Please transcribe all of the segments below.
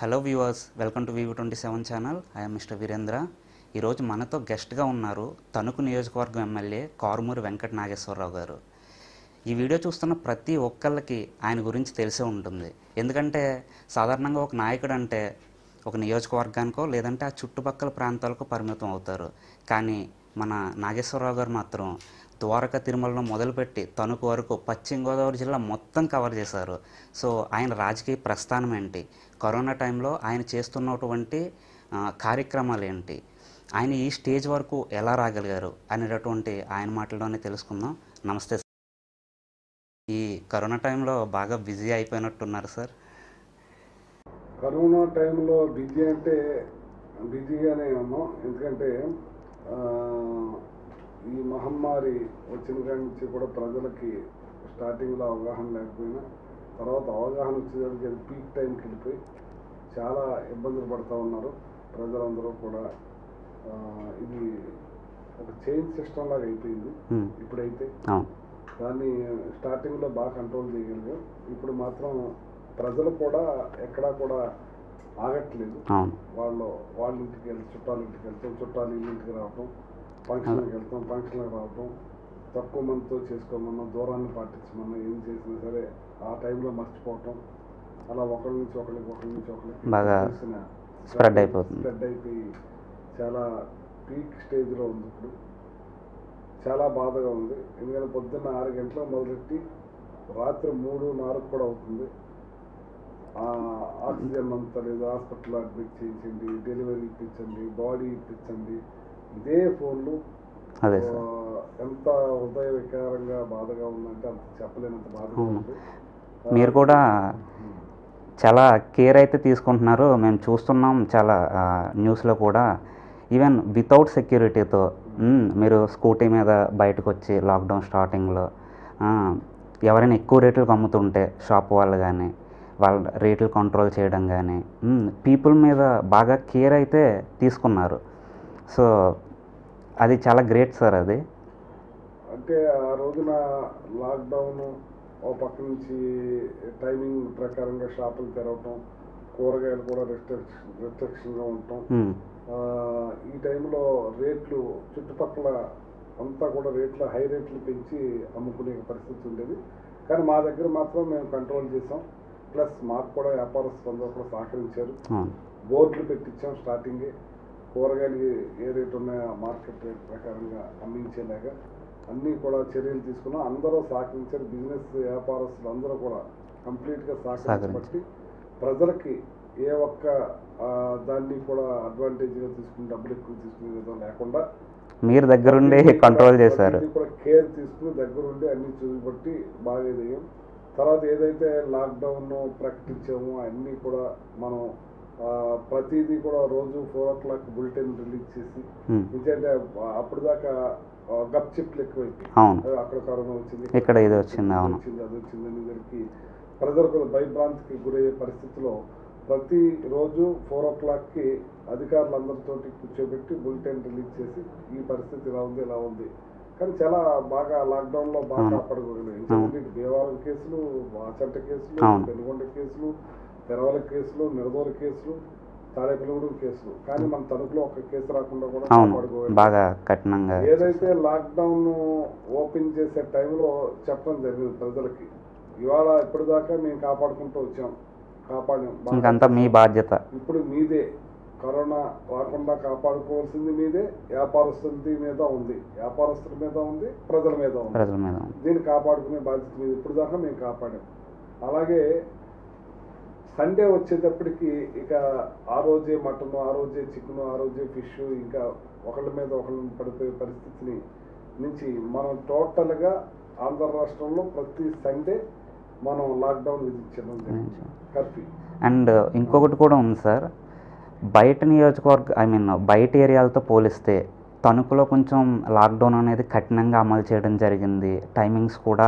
Hello viewers welcome to VV twenty seven channel I'm mister Veerendra ఈరోజు మనతో గెస్ట్గా ఉన్నారు తణుకు నియోజకవర్గం ఎమ్మెల్యే కారుమూరి వెంకట నాగేశ్వరరావు గారు ఈ వీడియో చూస్తున్న ప్రతి ఒక్కళ్ళకి ఆయన గురించి తెలిసే ఉంటుంది ఎందుకంటే సాధారణంగా ఒక నాయకుడు అంటే ఒక నియోజకవర్గానికో లేదంటే ఆ చుట్టుపక్కల ప్రాంతాలకు పరిమితం అవుతారు కానీ మన నాగేశ్వరరావు గారు మాత్రం ద్వారకా తిరుమలలో మొదలుపెట్టి తణుకు వరకు పశ్చిమ గోదావరి జిల్లా మొత్తం కవర్ చేశారు సో ఆయన రాజకీయ ప్రస్థానం ఏంటి కరోనా టైంలో ఆయన చేస్తున్నటువంటి ఆ, కార్యక్రమాలు ఏంటి ఆయన ఈ స్టేజ్ వరకు ఎలా రాగలిగారు అనేటటువంటి ఆయన మాటల్లోనే తెలుసుకుందాం నమస్తే సార్. ఈ కరోనా టైంలో బాగా బిజీ అయిపోయినట్టున్నారు సార్ కరోనా టైంలో బిజీ అంటే బిజీగానే ఉన్నాం ఎందుకంటే ఆ, ఈ మహమ్మారి వచ్చిన కాడి నుంచి కూడా ప్రజలకి స్టార్టింగ్లో అవగాహన లేకపోయినా తర్వాత అవగాహన వచ్చేసరికి అది పీక్ టైంకి వెళ్ళిపోయి చాలా ఇబ్బందులు పడుతూ ఉన్నారు ప్రజలందరూ కూడా ఆ, ఇది ఒక చైన్ సిస్టమ్ లాగా అయిపోయింది ఉమ్, ఇప్పుడైతే అవును దాన్ని స్టార్టింగ్లో బాగా కంట్రోల్ చేయగలిగాం ఇప్పుడు మాత్రం ప్రజలు కూడా ఎక్కడా కూడా ఆగట్లేదు అవును వాళ్ళు వాళ్ళ ఇంటికి వెళ్తాం చుట్టాల ఇంటికి వెళ్తాం చుట్టాలు ఇళ్ళ ఇంటికి రావటం ఫంక్షన్కి వెళ్తాం ఫంక్షన్కి రావటం తక్కువ మందితో చేసుకోమన్నా దూరాన్ని పాటించమన్నా ఏం చేసినా సరే ఆ టైంలో మర్చిపోవటం అలా ఒకరి నుంచి ఒకరికి ఒకరి నుంచి ఒకరికి బాగా తెలిసిన spread అయిపోతుంది. స్ప్రెడ్ అయిపోయి చాలా పీక్ స్టేజ్లో ఉంది ఇప్పుడు చాలా బాధగా ఉంది ఎందుకంటే పొద్దున్న ఆరు గంటలకు మొదలెట్టి రాత్రి మూడు నాలుగు కూడా అవుతుంది ఆ ఆక్సిజన్ అంతా లేదు హాస్పిటల్ అడ్మిట్ చేయించండి డెలివరీ ఇప్పించండి బాడీ ఇప్పించండి ఇదే ఫోన్లు అదే ఆ, సార్ ఎంత హృదయ వికారంగా బాధగా ఉందంటే అంత చెప్పలేనంత బాధగా అవును. ఉంది మీరు కూడా చాలా కేర్ అయితే తీసుకుంటున్నారు మేము చూస్తున్నాం చాలా ఆ, న్యూస్లో కూడా ఈవెన్ వితౌట్ సెక్యూరిటీతో మ్, మీరు స్కూటీ మీద బయటకు వచ్చి లాక్డౌన్ స్టార్టింగ్లో ఆ, ఎవరైనా ఎక్కువ రేట్లకు అమ్ముతుంటే షాప్ వాళ్ళు కానీ వాళ్ళ రేట్లు కంట్రోల్ చేయడం కానీ పీపుల్ మీద బాగా కేర్ అయితే తీసుకున్నారు సో అది చాలా గ్రేట్ సార్ అది అంటే ఆ రోజున లాక్డౌన్ ఓ పక్క నుంచి టైమింగ్ ప్రకారంగా షాపులు తెరవటం కూరగాయలు కూడా రెస్ట్రిక్షన్ రెస్ట్రిక్షన్గా ఉండటం మ్, ఆ, ఈ టైంలో రేట్లు చుట్టుపక్కల అంతా కూడా రేట్లు హై రేట్లు పెంచి అమ్ముకునే పరిస్థితి ఉండేది కానీ మా దగ్గర మాత్రం మేము కంట్రోల్ చేసాం ప్లస్ మాకు కూడా వ్యాపారస్తులు అందరూ కూడా సహకరించారు అవును బోర్డులు పెట్టించాం స్టార్టింగే కూరగాయలు ఏ రేట్ ఉన్నాయో ఆ మార్కెట్ రేట్ ప్రకారంగా అమ్మించేలాగా అన్నీ కూడా చర్యలు తీసుకున్నాం అందరూ సహకరించారు బిజినెస్ వ్యాపారస్తులు అందరూ కూడా కంప్లీట్గా సహకరించబట్టి ప్రజలకి ఏ ఒక్క ఆ, దాన్ని కూడా అడ్వాంటేజ్గా తీసుకుని డబ్బులు ఎక్కువ తీసుకునే విధం లేకుండా మీరు దగ్గరుండి కంట్రోల్ చేశారు ప్రతిదీ కూడా కేర్ తీసుకుని దగ్గరుండి అన్ని చూపెట్టి బాగా ఇదయ్యాం తర్వాత ఏదైతే లాక్డౌన్ ప్రకటించామో అన్నీ కూడా మనం ఆ, ప్రతిదీ కూడా రోజు four o'clock bulletin release చేసి మ్, ఎందుకంటే అప్పుడు దాకా గప్ చిప్లు ఎక్కువైపోయి అవును అక్కడ కరోనా వచ్చింది ఇక్కడ ఇది వచ్చింది, అవును. వచ్చింది అది వచ్చింది అని అందరికి ప్రజలు కూడా భయభ్రాంతికి గురయ్యే పరిస్థితిలో ప్రతి రోజు ఫోర్ ఓ క్లాక్కి అధికారులందరితోటి కూర్చోబెట్టి బులెటిన్ రిలీజ్ చేసి ఈ పరిస్థితి ఇలా ఉంది ఇలా ఉంది కానీ చాలా బాగా లాక్డౌన్లో బాగా అవును. కాపాడుకోగలిగాం ఎందుకంటే ఇటు దేవాలయం కేసులు వాచంట కేసులు అవును. పెనుగొండ కేసులు పెరవల కేసులు నిడదోల కేసులు తాడేపల్లిగూడెం కేసులు కానీ మన తణుకులో ఒక కేసు రాకుండా కూడా అవును కాపాడుకోగలిగాం బాగా కఠినంగా ఏదైతే లాక్డౌన్ ఓపెన్ చేసే టైంలో చెప్పడం జరిగింది ప్రజలకి ఇవాళ ఇప్పటిదాకా మేము కాపాడుకుంటూ వచ్చాం కాపాడాం బాగా ఇంకంతా మీ బాధ్యత ఇప్పుడు మీదే కరోనా రాకుండా కాపాడుకోవాల్సింది మీదే వ్యాపారస్తుల మీద ఉంది వ్యాపారస్తుల మీద ఉంది ప్రజల మీద ఉంది ప్రజల మీద ఉంది. దీన్ని కాపాడుకునే బాధ్యత మీద ఇప్పుడు దాకా మేము కాపాడాం అలాగే సండే వచ్చేటప్పటికి ఇక ఆ రోజే మటన్ ఆ రోజే చికెన్ ఆ రోజే ఫిష్ ఇంకా ఒకళ్ళ మీద ఒకళ్ళ పడిపోయే పరిస్థితిని నుంచి మనం టోటల్గా ఆంధ్ర రాష్ట్రంలో ప్రతి సండే మనం లాక్డౌన్ విధించడం జరిగింది కర్ఫ్యూ అండ్ ఇంకొకటి కూడా ఉంది సార్ బయట నియోజకవర్గ ఐ మీన్ బయట ఏరియాలతో పోలిస్తే తణుకులో కొంచెం లాక్డౌన్ అనేది కఠినంగా అమలు చేయడం జరిగింది టైమింగ్స్ కూడా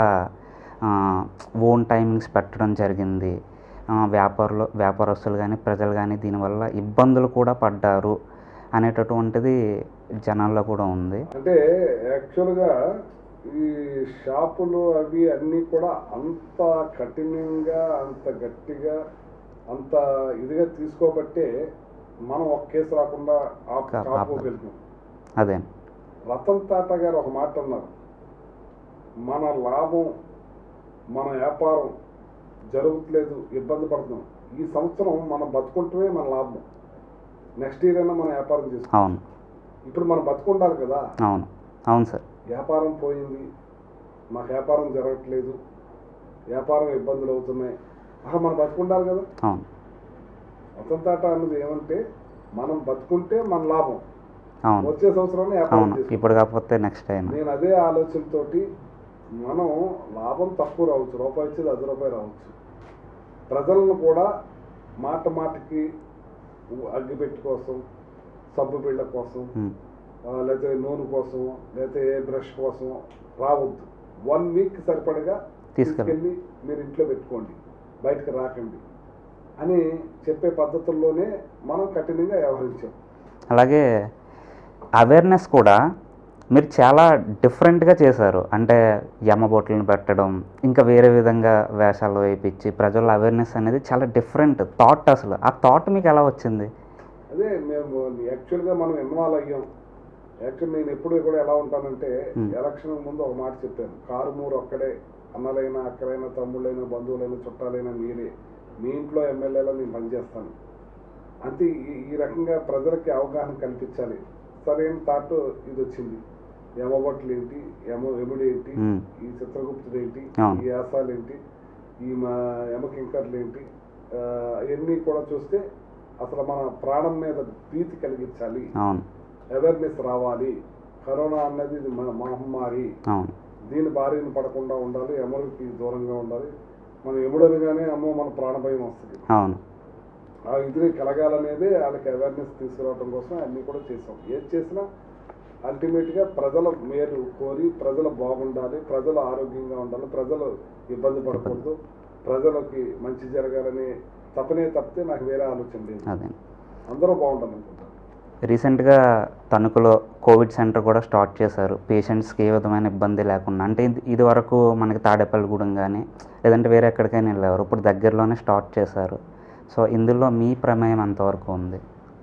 ఓన్ టైమింగ్స్ పెట్టడం జరిగింది ఆ, వ్యాపారులు వ్యాపారస్తులు కానీ ప్రజలు కానీ దీనివల్ల ఇబ్బందులు కూడా పడ్డారు అనేటటువంటిది జనాల్లో కూడా ఉంది అంటే యాక్చువల్గా ఈ షాపులు అవి అన్నీ కూడా అంత కఠినంగా అంత గట్టిగా అంత ఇదిగా తీసుకోబట్టే మనం ఒక కేసు రాకుండా ఆపు- కా- కాపుకోగలిగాం అదే రతన్ టాటా గారు ఒక మాట అన్నారు మన లాభం మన వ్యాపారం జరుగుతలేదు ఇబ్బంది పడుతున్నాం ఈ సంవత్సరం మనం బతుకుంటమే మన లాభం నెక్స్ట్ ఇయర్ అయినా మనం వ్యాపారం చేసుకో అవును ఇప్పుడు మనం బతుకుండాలి కదా అవును అవును సార్ వ్యాపారం పోయింది మాకు వ్యాపారం జరగట్లేదు వ్యాపారం ఇబ్బందులు అవుతున్నాయి ఆహా మనం బతుకుండాలి కదా అవును రతన్ టాటా అన్నది ఏమంటే మనం బతుకుంటే మన లాభం అవును వచ్చే సంవత్సరం వ్యాపారం అవును చేసుకో ఇప్పుడు కాకపోతే నెక్స్ట్ అయినా నేను అదే ఆలోచనతోటి మనం లాభం తక్కువ రావచ్చు రూపాయి వచ్చేది అర్ధ రూపాయి రావచ్చు ప్రజలను కూడా మాట మాటకి అగ్గిపెట్టి కోసం సబ్బు బిళ్ళ కోసం ఉమ్, ఆ, లేకపోతే నూనె కోసం లేకపోతే ఏ బ్రష్ కోసం రావద్దు వన్ వీక్ సరిపడగా తీసుకెళ్ళండి. తీసుకెళ్ళి మీరు ఇంట్లో పెట్టుకోండి బయటకు రాకండి అని చెప్పే పద్ధతుల్లోనే మనం కఠినంగా వ్యవహరించాం అలాగే అవేర్నెస్ కూడా మీరు చాలా డిఫరెంట్గా చేశారు అంటే యమబొట్లను పెట్టడం ఇంకా వేరే విధంగా వేషాలు వేయించి ప్రజల్లో అవేర్నెస్ అనేది చాలా డిఫరెంట్ థాట్ అసలు ఆ థాట్ మీకు ఎలా వచ్చింది అదే మేము యాక్చువల్గా మనం ఇన్వాల్వ్ అయ్యాం యాక్చువల్ నేను ఎప్పుడు కూడా ఎలా ఉంటానంటే Hmm. ఎలక్షన్ ముందు ఒక మాట చెప్పాను కారుమూరు ఒక్కడే అన్నలైనా అక్కడైనా తమ్ముళ్ళైనా బంధువులైనా చుట్టాలైనా మీరే మీ ఇంట్లో ఎమ్మెల్యేలో నేను పనిచేస్తాను అంతే ఈ- ఈ రకంగా ప్రజలకి అవగాహన కల్పించాలి సరైన థాట్ ఇది వచ్చింది యమబొట్లు ఏంటి యమ ఎముడు ఏంటి Hmm. ఈ చిత్రగుప్తుడు ఏంటి అవును. ఈ యాసాలు ఏంటి ఈ మా యమకింకర్లు ఏంటి ఆ, అవన్నీ కూడా చూస్తే అసలు మన ప్రాణం మీద భీతి కలిగించాలి అవును అవేర్నెస్ రావాలి కరోనా అన్నది ఇది మ- మహమ్మారి అవును దీని బారిన పడకుండా ఉండాలి ఎముడికి దూరంగా ఉండాలి మనం ఎముడనగానే అమ్మో మన ప్రాణభయం వస్తుంది అవును ఆ ఇది కలగాలనేది వాళ్ళకి అవేర్నెస్ తీసుకురావడం కోసం అన్నీ కూడా చేసాం ఏది చేసినా అల్టిమేట్గా ప్రజల మేలు కోరి ప్రజలు బాగుండాలి ప్రజలు ఆరోగ్యంగా ఉండాలి ప్రజలు ఇబ్బంది పడకూడదు ప్రజలకి మంచి జరగాలని తప్పనే తప్పితే నాకు వేరే ఆలోచన లేదు అదే అందరూ బాగుండాలనుకుంటాను రీసెంట్గా తణుకులో కోవిడ్ సెంటర్ కూడా స్టార్ట్ చేశారు పేషెంట్స్కి ఏ విధమైన ఇబ్బంది లేకుండా అంటే ఇది ఇది వరకు మనకి తాడేపల్లిగూడెం కానీ లేదంటే వేరే ఎక్కడికైనా వెళ్ళేవారు ఇప్పుడు దగ్గరలోనే స్టార్ట్ చేశారు సో ఇందులో మీ ప్రమేయం ఎంతవరకు ఉంది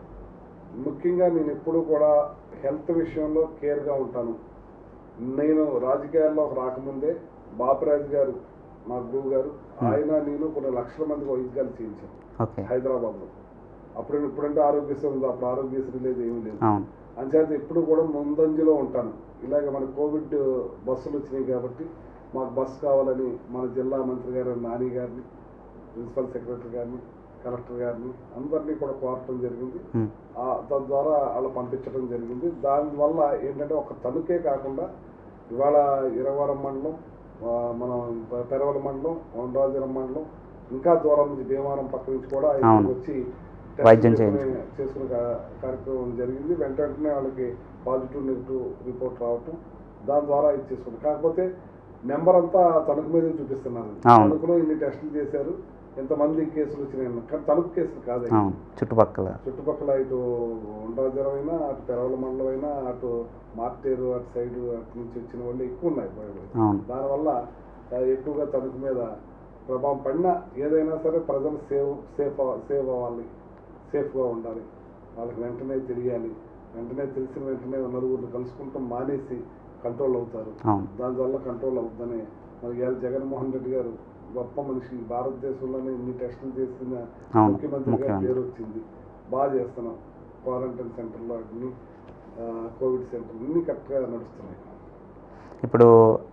ముఖ్యంగా నేను ఎప్పుడూ కూడా హెల్త్ విషయంలో కేర్గా ఉంటాను నేను రాజకీయాల్లో రాకముందే బాపరాజు గారు మా గురువు గారు ఆయన నేను కొన్ని లక్షల మందికి వైద్యాలు చేయించాను ఓకే హైదరాబాద్లో అప్పుడు ఇప్పుడంటే ఆరోగ్యశ్రీ ఉంది అప్పుడు ఆరోగ్యశ్రీ లేదు ఏమీ లేదు అవును అంచేత ఎప్పుడు కూడా ముందంజలో ఉంటాను ఇలాగ మన కోవిడ్ బస్సులు వచ్చినాయి కాబట్టి మాకు బస్సు కావాలని మన జిల్లా మంత్రి గారు నాని గారిని ప్రిన్సిపల్ సెక్రటరీ గారిని కలెక్టర్ గారిని అందరినీ కూడా కోరటం జరిగింది ఉమ్, ఆ తద్వారా వాళ్ళు పంపించడం జరిగింది దానివల్ల ఏంటంటే ఒక తణుకే కాకుండా ఇవాళ ఇరవరం మండలం ఆ, మనం పె- పెరవల మండలం వండరాజురం మండలం ఇంకా దూరం నుంచి భీమవరం పక్క నుంచి కూడా ఇక్కడికి అవును. వచ్చి వైద్యం టెస్టులు చేసుకునే- చేసుకునే కా- కార్యక్రమం జరిగింది వెంట వెంటనే వాళ్ళకి పాజిటివ్ నెగిటివ్ రిపోర్ట్ రావటం దాని ద్వారా ఇది చేసుకుంది కాకపోతే నెంబర్ అంతా తణుకు మీద చూపిస్తున్నారు అవును. తణుకులో ఇన్ని టెస్టులు చేశారు ఇంతమంది కేసులు వచ్చినాయి అన్న. కానీ తణుకు కేసులు కాదు అవి. అవును చుట్టుపక్కల చుట్టుపక్కల ఇటు ఉండరాజరం అయినా అటు పెరవల మండలం అయినా అటు మార్టేరు అటు సైడ్ అటు నుంచి వచ్చిన వాళ్ళు ఎక్కువ ఉన్నాయి బయట. అవును దానివల్ల ఆ, ఎక్కువగా తణుకు మీద ప్రభావం పడినా ఏదైనా సరే ప్రజలు సేవ్ సేఫ్ అవ- సేవ్ అవ్వాలి సేఫ్గా ఉండాలి వాళ్ళకి వెంటనే తెలియాలి వెంటనే తెలిసిన వెంటనే నలుగురు కలుసుకుంటాం మానేసి కంట్రోల్ అవుతారు అవును దానివల్ల కంట్రోల్ అవుతుందని మరి ఇవాళ జగన్మోహన్ రెడ్డి గారు గొప్ప మనిషి భారతదేశంలోనే ఇన్ని టెస్టులు చేసిన అవును, ముఖ్యమంత్రిగా ముఖ్యమంత్రి. పేరు వచ్చింది బాగా చేస్తున్నాం క్వారంటైన్ సెంటర్లో అన్ని ఆ, కోవిడ్ సెంటర్ అన్ని కరెక్ట్గా నడుస్తున్నాయి ఇప్పుడు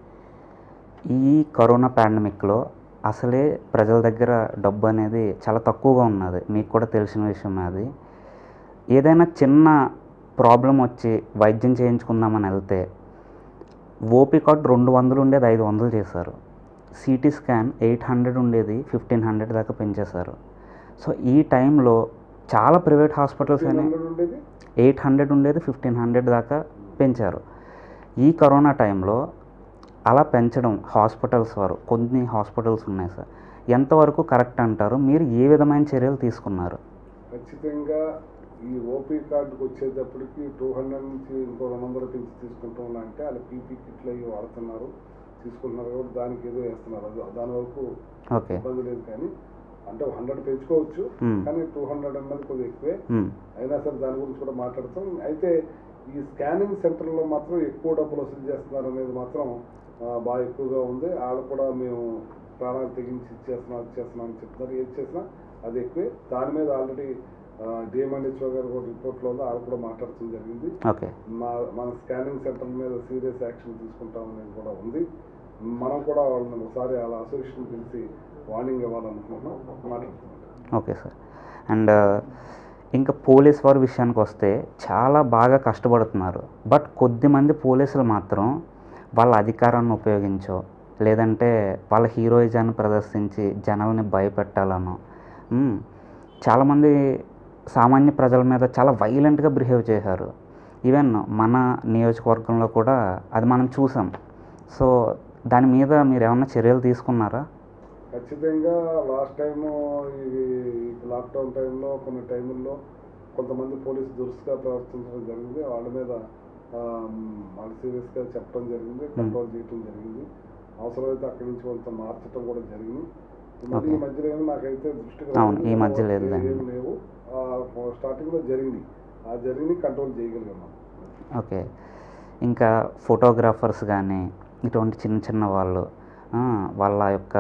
ఈ కరోనా పాండమిక్లో అసలే ప్రజల దగ్గర డబ్బు అనేది చాలా తక్కువగా ఉన్నది మీకు కూడా తెలిసిన విషయం అది ఏదైనా చిన్న ప్రాబ్లం వచ్చి వైద్యం చేయించుకుందామని వెళ్తే ఓపీ కార్డ్ రెండు వందలు ఉండేది ఐదు వందలు చేశారు సిటీ స్కాన్ ఎయిట్ హండ్రెడ్ ఉండేది ఫిఫ్టీన్ హండ్రెడ్ దాకా పెంచేశారు సో ఈ టైంలో చాలా ప్రైవేట్ హాస్పిటల్స్ అనేవి హండ్రెడ్ ఉండేది ఎయిట్ హండ్రెడ్ ఉండేది ఫిఫ్టీన్ హండ్రెడ్ దాకా పెంచారు ఈ కరోనా టైంలో అలా పెంచడం హాస్పిటల్స్ వారు కొన్ని హాస్పిటల్స్ ఉన్నాయి సార్ ఎంతవరకు కరెక్ట్ అంటారు మీరు ఏ విధమైన చర్యలు తీసుకున్నారు ఖచ్చితంగా ఈ ఓపీ కార్డుకి వచ్చేటప్పటికి టూ హండ్రెడ్ నుంచి ఇంకో రెండు వందలు పెంచి తీసుకుంటాం అంటే వాళ్ళు పీపీ కిట్లు అవి వాడుతున్నారు తీసుకుంటున్నారు కాబట్టి దానికి ఏదో వేస్తున్నారు అది దాని వరకు ఓకే ఇబ్బంది లేదు కానీ అంటే హండ్రెడ్ పెంచుకోవచ్చు మ్మ్. కానీ టూ హండ్రెడ్ అన్నది కొద్దిగా ఎక్కువే మ్మ్. అయినా సరే దాని గురించి కూడా మాట్లాడతాం అయితే ఈ స్కానింగ్ సెంటర్లో మాత్రం ఎక్కువ డబ్బులు వసూలు చేస్తున్నారు అనేది మాత్రం ఆ, బాగా ఎక్కువగా ఉంది వాళ్ళు కూడా మేము ప్రాణాలు తెగించి ఇచ్చేస్తున్నాం ఇచ్చేస్తున్నాం అని చెప్తున్నారు ఏది చేసినా అది ఎక్కువే దాని మీద ఆల్రెడీ డిఎంఎన్హెచ్ఓ గారు కూడా రిపోర్ట్లో ఉంది వాళ్ళు కూడా మాట్లాడటం జరిగింది ఓకే మా మన స్కానింగ్ సెంటర్ మీద సీరియస్ యాక్షన్ తీసుకుంటాం అనేది కూడా ఉంది మనం కూడా వాళ్ళని ఒకసారి వాళ్ళ అసోసియేషన్ పిలిచి వార్నింగ్ ఇవ్వాలనుకుంటున్నాం మాట్లాడుతున్నాం ఓకే సార్ అండ్ ఇంకా పోలీస్ వారి విషయానికి వస్తే చాలా బాగా కష్టపడుతున్నారు బట్ కొద్దిమంది పోలీసులు మాత్రం వాళ్ళ అధికారాన్ని ఉపయోగించో లేదంటే వాళ్ళ హీరోయిజాన్ని ప్రదర్శించి జనాల్ని భయపెట్టాలనో మ్మ్. చాలామంది సామాన్య ప్రజల మీద చాలా వైలెంట్గా బిహేవ్ చేశారు ఈవెన్ మన నియోజకవర్గంలో కూడా అది మనం చూసాం సో దాని మీద మీరు ఏమన్నా చర్యలు తీసుకున్నారా ఖచ్చితంగా లాస్ట్ టైము ఈ లాక్డౌన్ టైంలో కొన్ని టైముల్లో కొంతమంది పోలీసు దురుసుగా ప్రవర్తించడం జరిగింది వాళ్ళ మీద ఆ, వాళ్ళు సీరియస్గా చెప్పడం జరిగింది కంట్రోల్ చేయడం జరిగింది అవసరమైతే అక్కడి నుంచి కొంత మార్చడం కూడా జరిగింది ఈ మధ్య ఈ మధ్యలో ఏమో నాకైతే దృష్టికి అవును, ఈ రాలేదు. మధ్య లేదు ఏం దాన్ని. లేవు స్టార్టింగ్లో జరిగింది ఆ జరిగింది కంట్రోల్ చేయగలిగాం ఓకే ఇంకా ఫోటోగ్రాఫర్స్ కానీ ఇటువంటి చిన్న చిన్న వాళ్ళు ఆ, వాళ్ళ యొక్క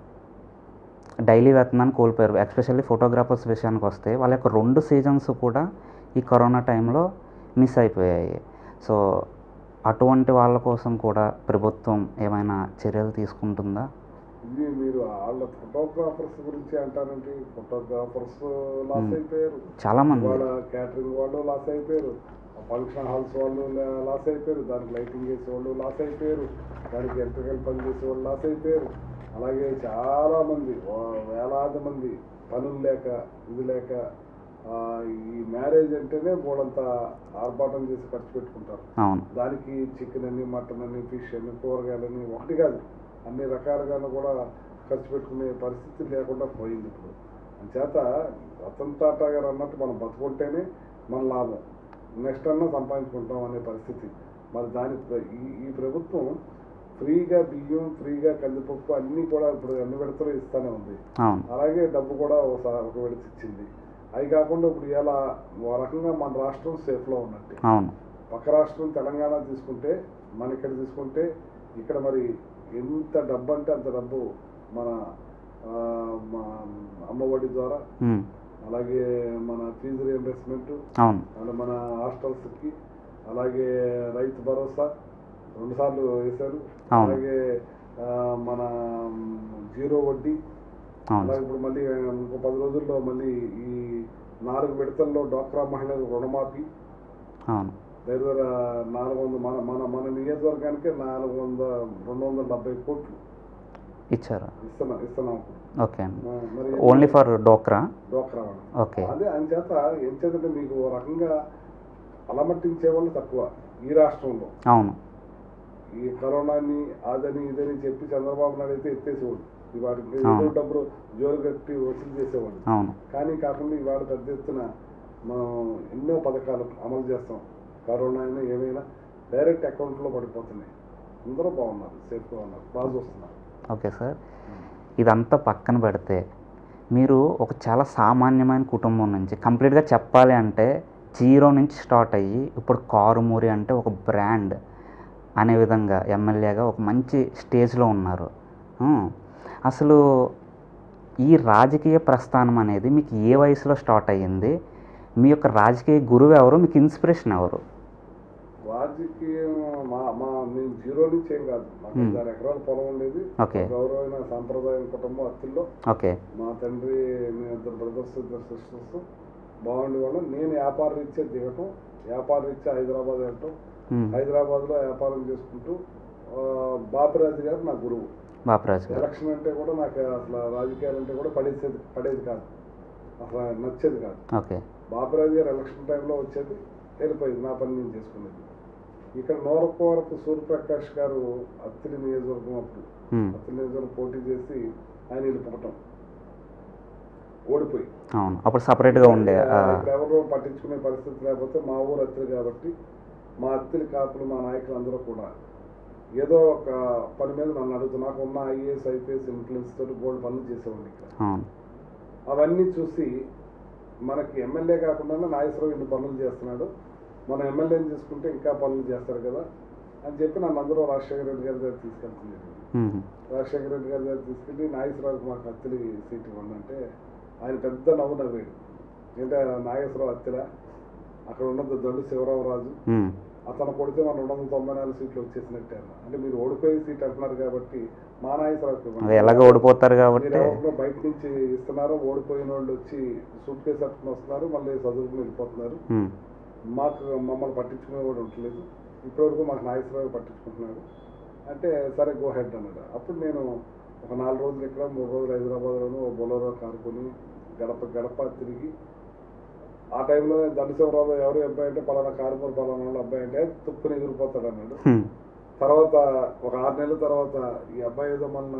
డైలీ వేతనాన్ని కోల్పోయారు ఎస్పెషల్లీ ఫోటోగ్రాఫర్స్ విషయానికి వస్తే వాళ్ళ యొక్క రెండు సీజన్స్ కూడా ఈ కరోనా టైంలో మిస్ అయిపోయాయి సో అటువంటి వాళ్ళ కోసం కూడా ప్రభుత్వం ఏమైనా చర్యలు తీసుకుంటుందా ఇది మీరు వాళ్ళ ఫోటోగ్రాఫర్స్ గురించి అంటారంటే ఫోటోగ్రాఫర్స్ లాస్ అయిపోయారు చాలామంది వాళ్ళ క్యాటరింగ్ వాళ్ళు లాస్ అయిపోయారు ఫంక్షన్ హాల్స్ వాళ్ళు లా- లాస్ అయిపోయారు దానికి లైటింగ్ వేసే వాళ్ళు లాస్ అయిపోయారు దానికి ఎలక్ట్రికల్ పని చేసే వాళ్ళు లాస్ అయిపోయారు అలాగే చాలా మంది వా- వేలాది మంది పనులు లేక ఇది లేక ఆ, ఈ మ్యారేజ్ అంటేనే మూడంతా ఆర్భాటం చేసి ఖర్చు పెట్టుకుంటారు అవును దానికి చికెన్ అని మటన్ అని ఫిష్ అని కూరగాయలని ఒకటి కాదు అన్ని రకాలుగాను కూడా ఖర్చు పెట్టుకునే పరిస్థితి లేకుండా పోయింది ఇప్పుడు అంచేత రతన్ టాటా గారు అన్నట్టు మనం బతుకుంటేనే మన లాభం నెక్స్ట్ అన్నా సంపాదించుకుంటాం అనే పరిస్థితి మరి దాని ప్ర- ఈ ఈ ప్రభుత్వం ఫ్రీగా బియ్యం ఫ్రీగా కందిపప్పు అన్నీ కూడా ఇప్పుడు అన్ని విడతలు ఇస్తానే ఉంది అవును అలాగే డబ్బు కూడా ఒకసారి ఒక విడత ఇచ్చింది అవి కాకుండా ఇప్పుడు ఇలా ఓ రకంగా మన రాష్ట్రం సేఫ్లో ఉన్నట్టు అవును పక్క రాష్ట్రం తెలంగాణ తీసుకుంటే మన ఇక్కడ తీసుకుంటే ఇక్కడ మరి ఎంత డబ్బు అంటే అంత డబ్బు మన ఆ, మా అమ్మఒడి ద్వారా ఉమ్, అలాగే మన ఫీజు రియంబర్స్మెంట్ అవును అండ్ మన హాస్టల్స్కి అలాగే రైతు భరోసా రెండుసార్లు వేశారు అవును. అలాగే ఆ, మన జీరో వడ్డీ అవును అలాగే ఇప్పుడు మళ్ళీ ఇంకో పది రోజుల్లో మళ్ళీ ఈ నాలుగు విడతల్లో డ్వాక్రా మహిళలకు రుణమాఫీ అవును దగ్గర దగ్గర నాలుగు వందల మన మన మన నియోజకవర్గానికి నాలుగు వంద రెండు వందల డెబ్బై కోట్లు ఇచ్చారు ఇస్తున్నాం ఇస్తున్నాం ఇప్పుడు. ఓకే అండి ఆ, మరి ఓన్లీ ఫర్ డోక్రా డ్వాక్రా వాళ్ళు ఓకే అదే ఆయన చేత ఏం చేతంటే మీకు ఓ రకంగా అలమట్టించే వాళ్ళు తక్కువ ఈ రాష్ట్రంలో అవును ఈ కరోనాని అదని ఇదని చెప్పి చంద్రబాబు నాయుడు అయితే ఎత్తేసేవాడు ఈ వాటికి ఏదో అవును. డబ్బులు జోలు కట్టి వసూలు చేసేవాడు అవును కానీ కాకుండా ఇవాళ పెద్ద ఎత్తున మనం ఎన్నో పథకాలు అమలు చేస్తాం కరోనా అయినా ఏమైనా డైరెక్ట్ అకౌంట్లో పడిపోతున్నాయి అందరూ బాగున్నారు సేఫ్గా ఉన్నారు బాగా చూస్తున్నారు ఓకే సార్ ఇదంతా పక్కన పెడితే మీరు ఒక చాలా సామాన్యమైన కుటుంబం నుంచి కంప్లీట్గా చెప్పాలి అంటే జీరో నుంచి స్టార్ట్ అయ్యి ఇప్పుడు కారుమూరి అంటే ఒక బ్రాండ్ అనే విధంగా ఎమ్మెల్యేగా ఒక మంచి స్టేజ్లో ఉన్నారు ఉం. అసలు ఈ రాజకీయ ప్రస్థానం అనేది మీకు ఏ వయసులో స్టార్ట్ అయ్యింది మీ యొక్క రాజకీయ గురువు ఎవరు మీకు ఇన్స్పిరేషన్ ఎవరు రాజకీయం మా మా మేము జీరో నుంచి ఏం కాదు మాకు Hmm. ఐదారు ఎకరాల పొలం ఉండేది ఓకే గౌరవమైన సాంప్రదాయం కుటుంబం అత్తిల్లో ఓకే మా తండ్రి మీ ఇద్దరు బ్రదర్స్ ఇద్దరు సిస్టర్స్ బాగుండే వాళ్ళం నేను వ్యాపార రీత్యా దిగటం వ్యాపార రీత్యా హైదరాబాద్ వెళ్ళటం ఉం. హైదరాబాద్లో వ్యాపారం చేసుకుంటూ ఆ, బాపిరాజు గారు నా గురువు బాపరాజు గారు ఎలక్షన్ అంటే కూడా నాకు అసలు రాజకీయాలు అంటే కూడా పడేసేది పడేది కాదు అసలు నచ్చేది కాదు ఓకే బాపిరాజు గారు ఎలక్షన్ టైంలో వచ్చేది వెళ్ళిపోయింది నా పని నేను చేసుకునేది ఇక్కడ నోరకోవరపు సూర్యప్రకాష్ గారు అత్తిలి నియోజకవర్గం అప్పుడు ఉం. అత్తిలి నియోజకవర్గం పోటీ చేసి ఆయన వెళ్ళిపోవటం ఓడిపోయి అవును అప్పుడు సపరేట్గా ఉండే ఆ, ఇక్కడ ఎవరు పట్టించుకునే పరిస్థితి లేకపోతే మా ఊరు అత్తిలి కాబట్టి మా అత్తిలి కాపులు మా నాయకులు అందరూ కూడా ఏదో ఒక పని మీద నన్ను అడుగుతూ నాకు ఉన్న ఐఏఎస్ ఐపీఎస్ ఇన్ఫ్లుయెన్స్ తోటి గోల్డ్ పనులు చేసేవాడిని ఇక్కడ అవును అవన్నీ చూసి మనకి ఎమ్మెల్యే కాకుండా నాగేశ్వరరావు ఇన్ని పనులు చేస్తున్నాడు మన ఎమ్మెల్యేని తీసుకుంటే ఇంకా పనులు చేస్తారు కదా అని చెప్పి నన్ను అందరూ రాజశేఖర రెడ్డి గారి దగ్గర తీసుకెళ్తుంది మ్మ్. రాజశేఖర రెడ్డి గారి దగ్గర తీసుకెళ్ళి నాగేశ్వరరావుకి మాకు అత్తిలి సీట్ ఇవ్వండి అంటే ఆయన పెద్ద నవ్వు నవ్వాడు ఏంటంటే నాగేశ్వరరావు అత్తిల అక్కడ ఉన్నది దొడ్డు శివరామరాజు మ్మ్. అతను కొడితే మన రెండు వందల తొంభై నాలుగు సీట్లు వచ్చేసినట్టే అన్న. అంటే మీరు ఓడిపోయే సీట్ అంటున్నారు కాబట్టి మా నాగేశ్వరరావుకి ఇవ్వండి. అది ఎలాగో ఓడిపోతారు మీరు కాబట్టి ఎవరినో బయట నుంచి ఇస్తున్నారు ఓడిపోయిన వాళ్ళు వచ్చి సూట్ కేసు పట్టుకుని వస్తున్నారు మళ్ళీ చదువుకుని వెళ్ళిపోతున్నారు మ్మ్. మాకు మమ్మల్ని పట్టించుకునే కూడా ఉండలేదు ఇప్పటివరకు మాకు నాగేశ్వరరావు పట్టించుకుంటున్నాడు అంటే సరే గో హెడ్ అన్నాడు అప్పుడు నేను ఒక నాలుగు రోజులు ఇక్కడ మూడు రోజులు హైదరాబాద్లోను ఓ బొలోరో కారుకొని గడప గడప తిరిగి ఆ టైంలో దండశివరావు ఎవరు అబ్బాయి అంటే పలానా కారుమూరు పలానా వాళ్ళ అబ్బాయి అంటే తుప్పుని ఎగిరిపోతాడు అన్నాడు మ్మ్. తర్వాత ఒక ఆరు నెలల తర్వాత ఈ అబ్బాయి ఏదో మన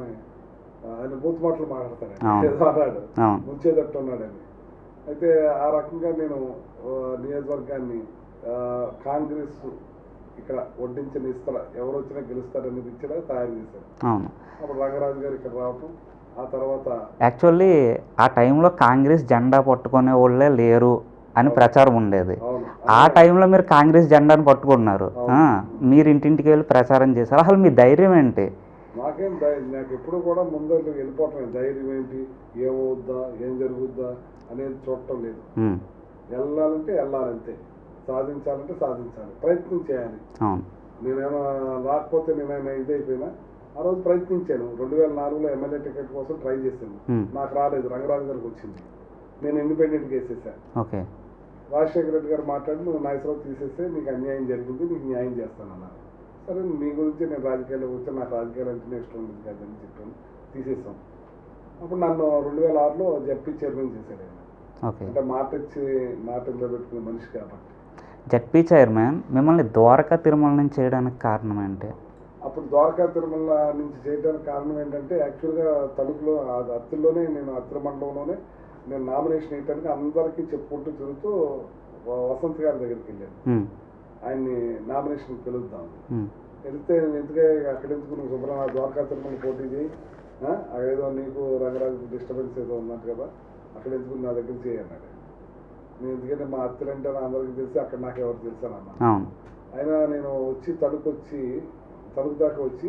ఆయన బూత్ మాటలు మాట్లాడతాడు అవును. ఏదో అన్నాడు అవును ముంచేటట్టు ఉన్నాడని అయితే ఆ రకంగా నేను ఆ, నియోజకవర్గాన్ని ఆ, కాంగ్రెస్ ఇక్కడ వడ్డించిన ఇస్తర ఎవరు వచ్చినా గెలుస్తారని పిచ్చిలా తయారు చేశారు అవును అప్పుడు రంగరాజు గారు ఇక్కడ రావటం ఆ తర్వాత యాక్చువల్లీ ఆ టైంలో కాంగ్రెస్ జెండా పట్టుకునే వాళ్ళే లేరు అని ప్రచారం ఉండేది అవును ఆ టైంలో మీరు కాంగ్రెస్ జెండాను పట్టుకున్నారు ఆ, మీరు ఇంటింటికి వెళ్ళి ప్రచారం చేశారు అసలు మీ ధైర్యం ఏంటి నాకేం ధైర్యం నాకు ఎప్పుడు కూడా ముందు వెళ్ళిపోవటం ధైర్యం ఏంటి ఏమవుద్దా ఏం జరుగుద్దా అనేది చూడటం లేదు మ్మ్. వెళ్ళాలంటే వెళ్ళాలంతే సాధించాలంటే సాధించాలి ప్రయత్నం చేయాలి అవును నేనేమో రాకపోతే నేనైనా ఇదైపోయినా ఆ రోజు ప్రయత్నించాను రెండు వేల నాలుగులో ఎమ్మెల్యే టికెట్ కోసం ట్రై చేశాను మ్మ్. నాకు రాలేదు రంగరాజు గారికి వచ్చింది నేను ఇండిపెండెంట్గా వేసేసాను ఓకే రాజశేఖర రెడ్డి గారు మాట్లాడి నువ్వు నాగేశ్వరరావు తీసేస్తే నీకు అన్యాయం జరిగింది నీకు న్యాయం చేస్తాను అన్నారు సరే మీ గురించి నేను రాజకీయాల్లో వచ్చి నాకు రాజకీయాలు అంటేనే ఇష్టం ఉండదు కదని చెప్పాను తీసేసాం అప్పుడు నన్ను రెండు వేల ఆరులో జడ్పీ చైర్మన్ చేశాడు ఆయన ఓకే అంటే మాట ఇచ్చి మాట నిలబెట్టుకునే మనిషి కాబట్టి జడ్పీ చైర్మన్ మిమ్మల్ని ద్వారకా తిరుమల నుంచి చేయడానికి కారణం ఏంటి అప్పుడు ద్వారకా తిరుమల నుంచి చేయడానికి కారణం ఏంటంటే యాక్చువల్గా తణుకులో ఆ అత్తిలోనే నేను అత్తిల మండలంలోనే నేను నామినేషన్ వేయడానికి అందరికీ చెప్పుకుంటూ తిరుగుతూ వ- వసంత్ గారి దగ్గరికి వెళ్ళాను మ్మ్. ఆయన్ని నామినేషన్ పిలుద్దాం మ్మ్. వెళ్తే నేను ఎందుకే అక్కడ ఎందుకు నువ్వు శుభ్రంగా ద్వారకా తిరుమల పోటీ చేయి ఆ? అదేదో నీకు రంగరాజు డిస్టర్బెన్స్ ఏదో ఉన్నట్టు కదా అక్కడ ఎందుకు నా దగ్గర చేయి అన్నాడు నేను ఎందుకంటే మా అత్తలంటే అందరికీ తెలిసి అక్కడ నాకు ఎవరు తెలుసు అని అన్నాను అవును అయినా నేను వచ్చి తణుకు వచ్చి తణుకు దాకా వచ్చి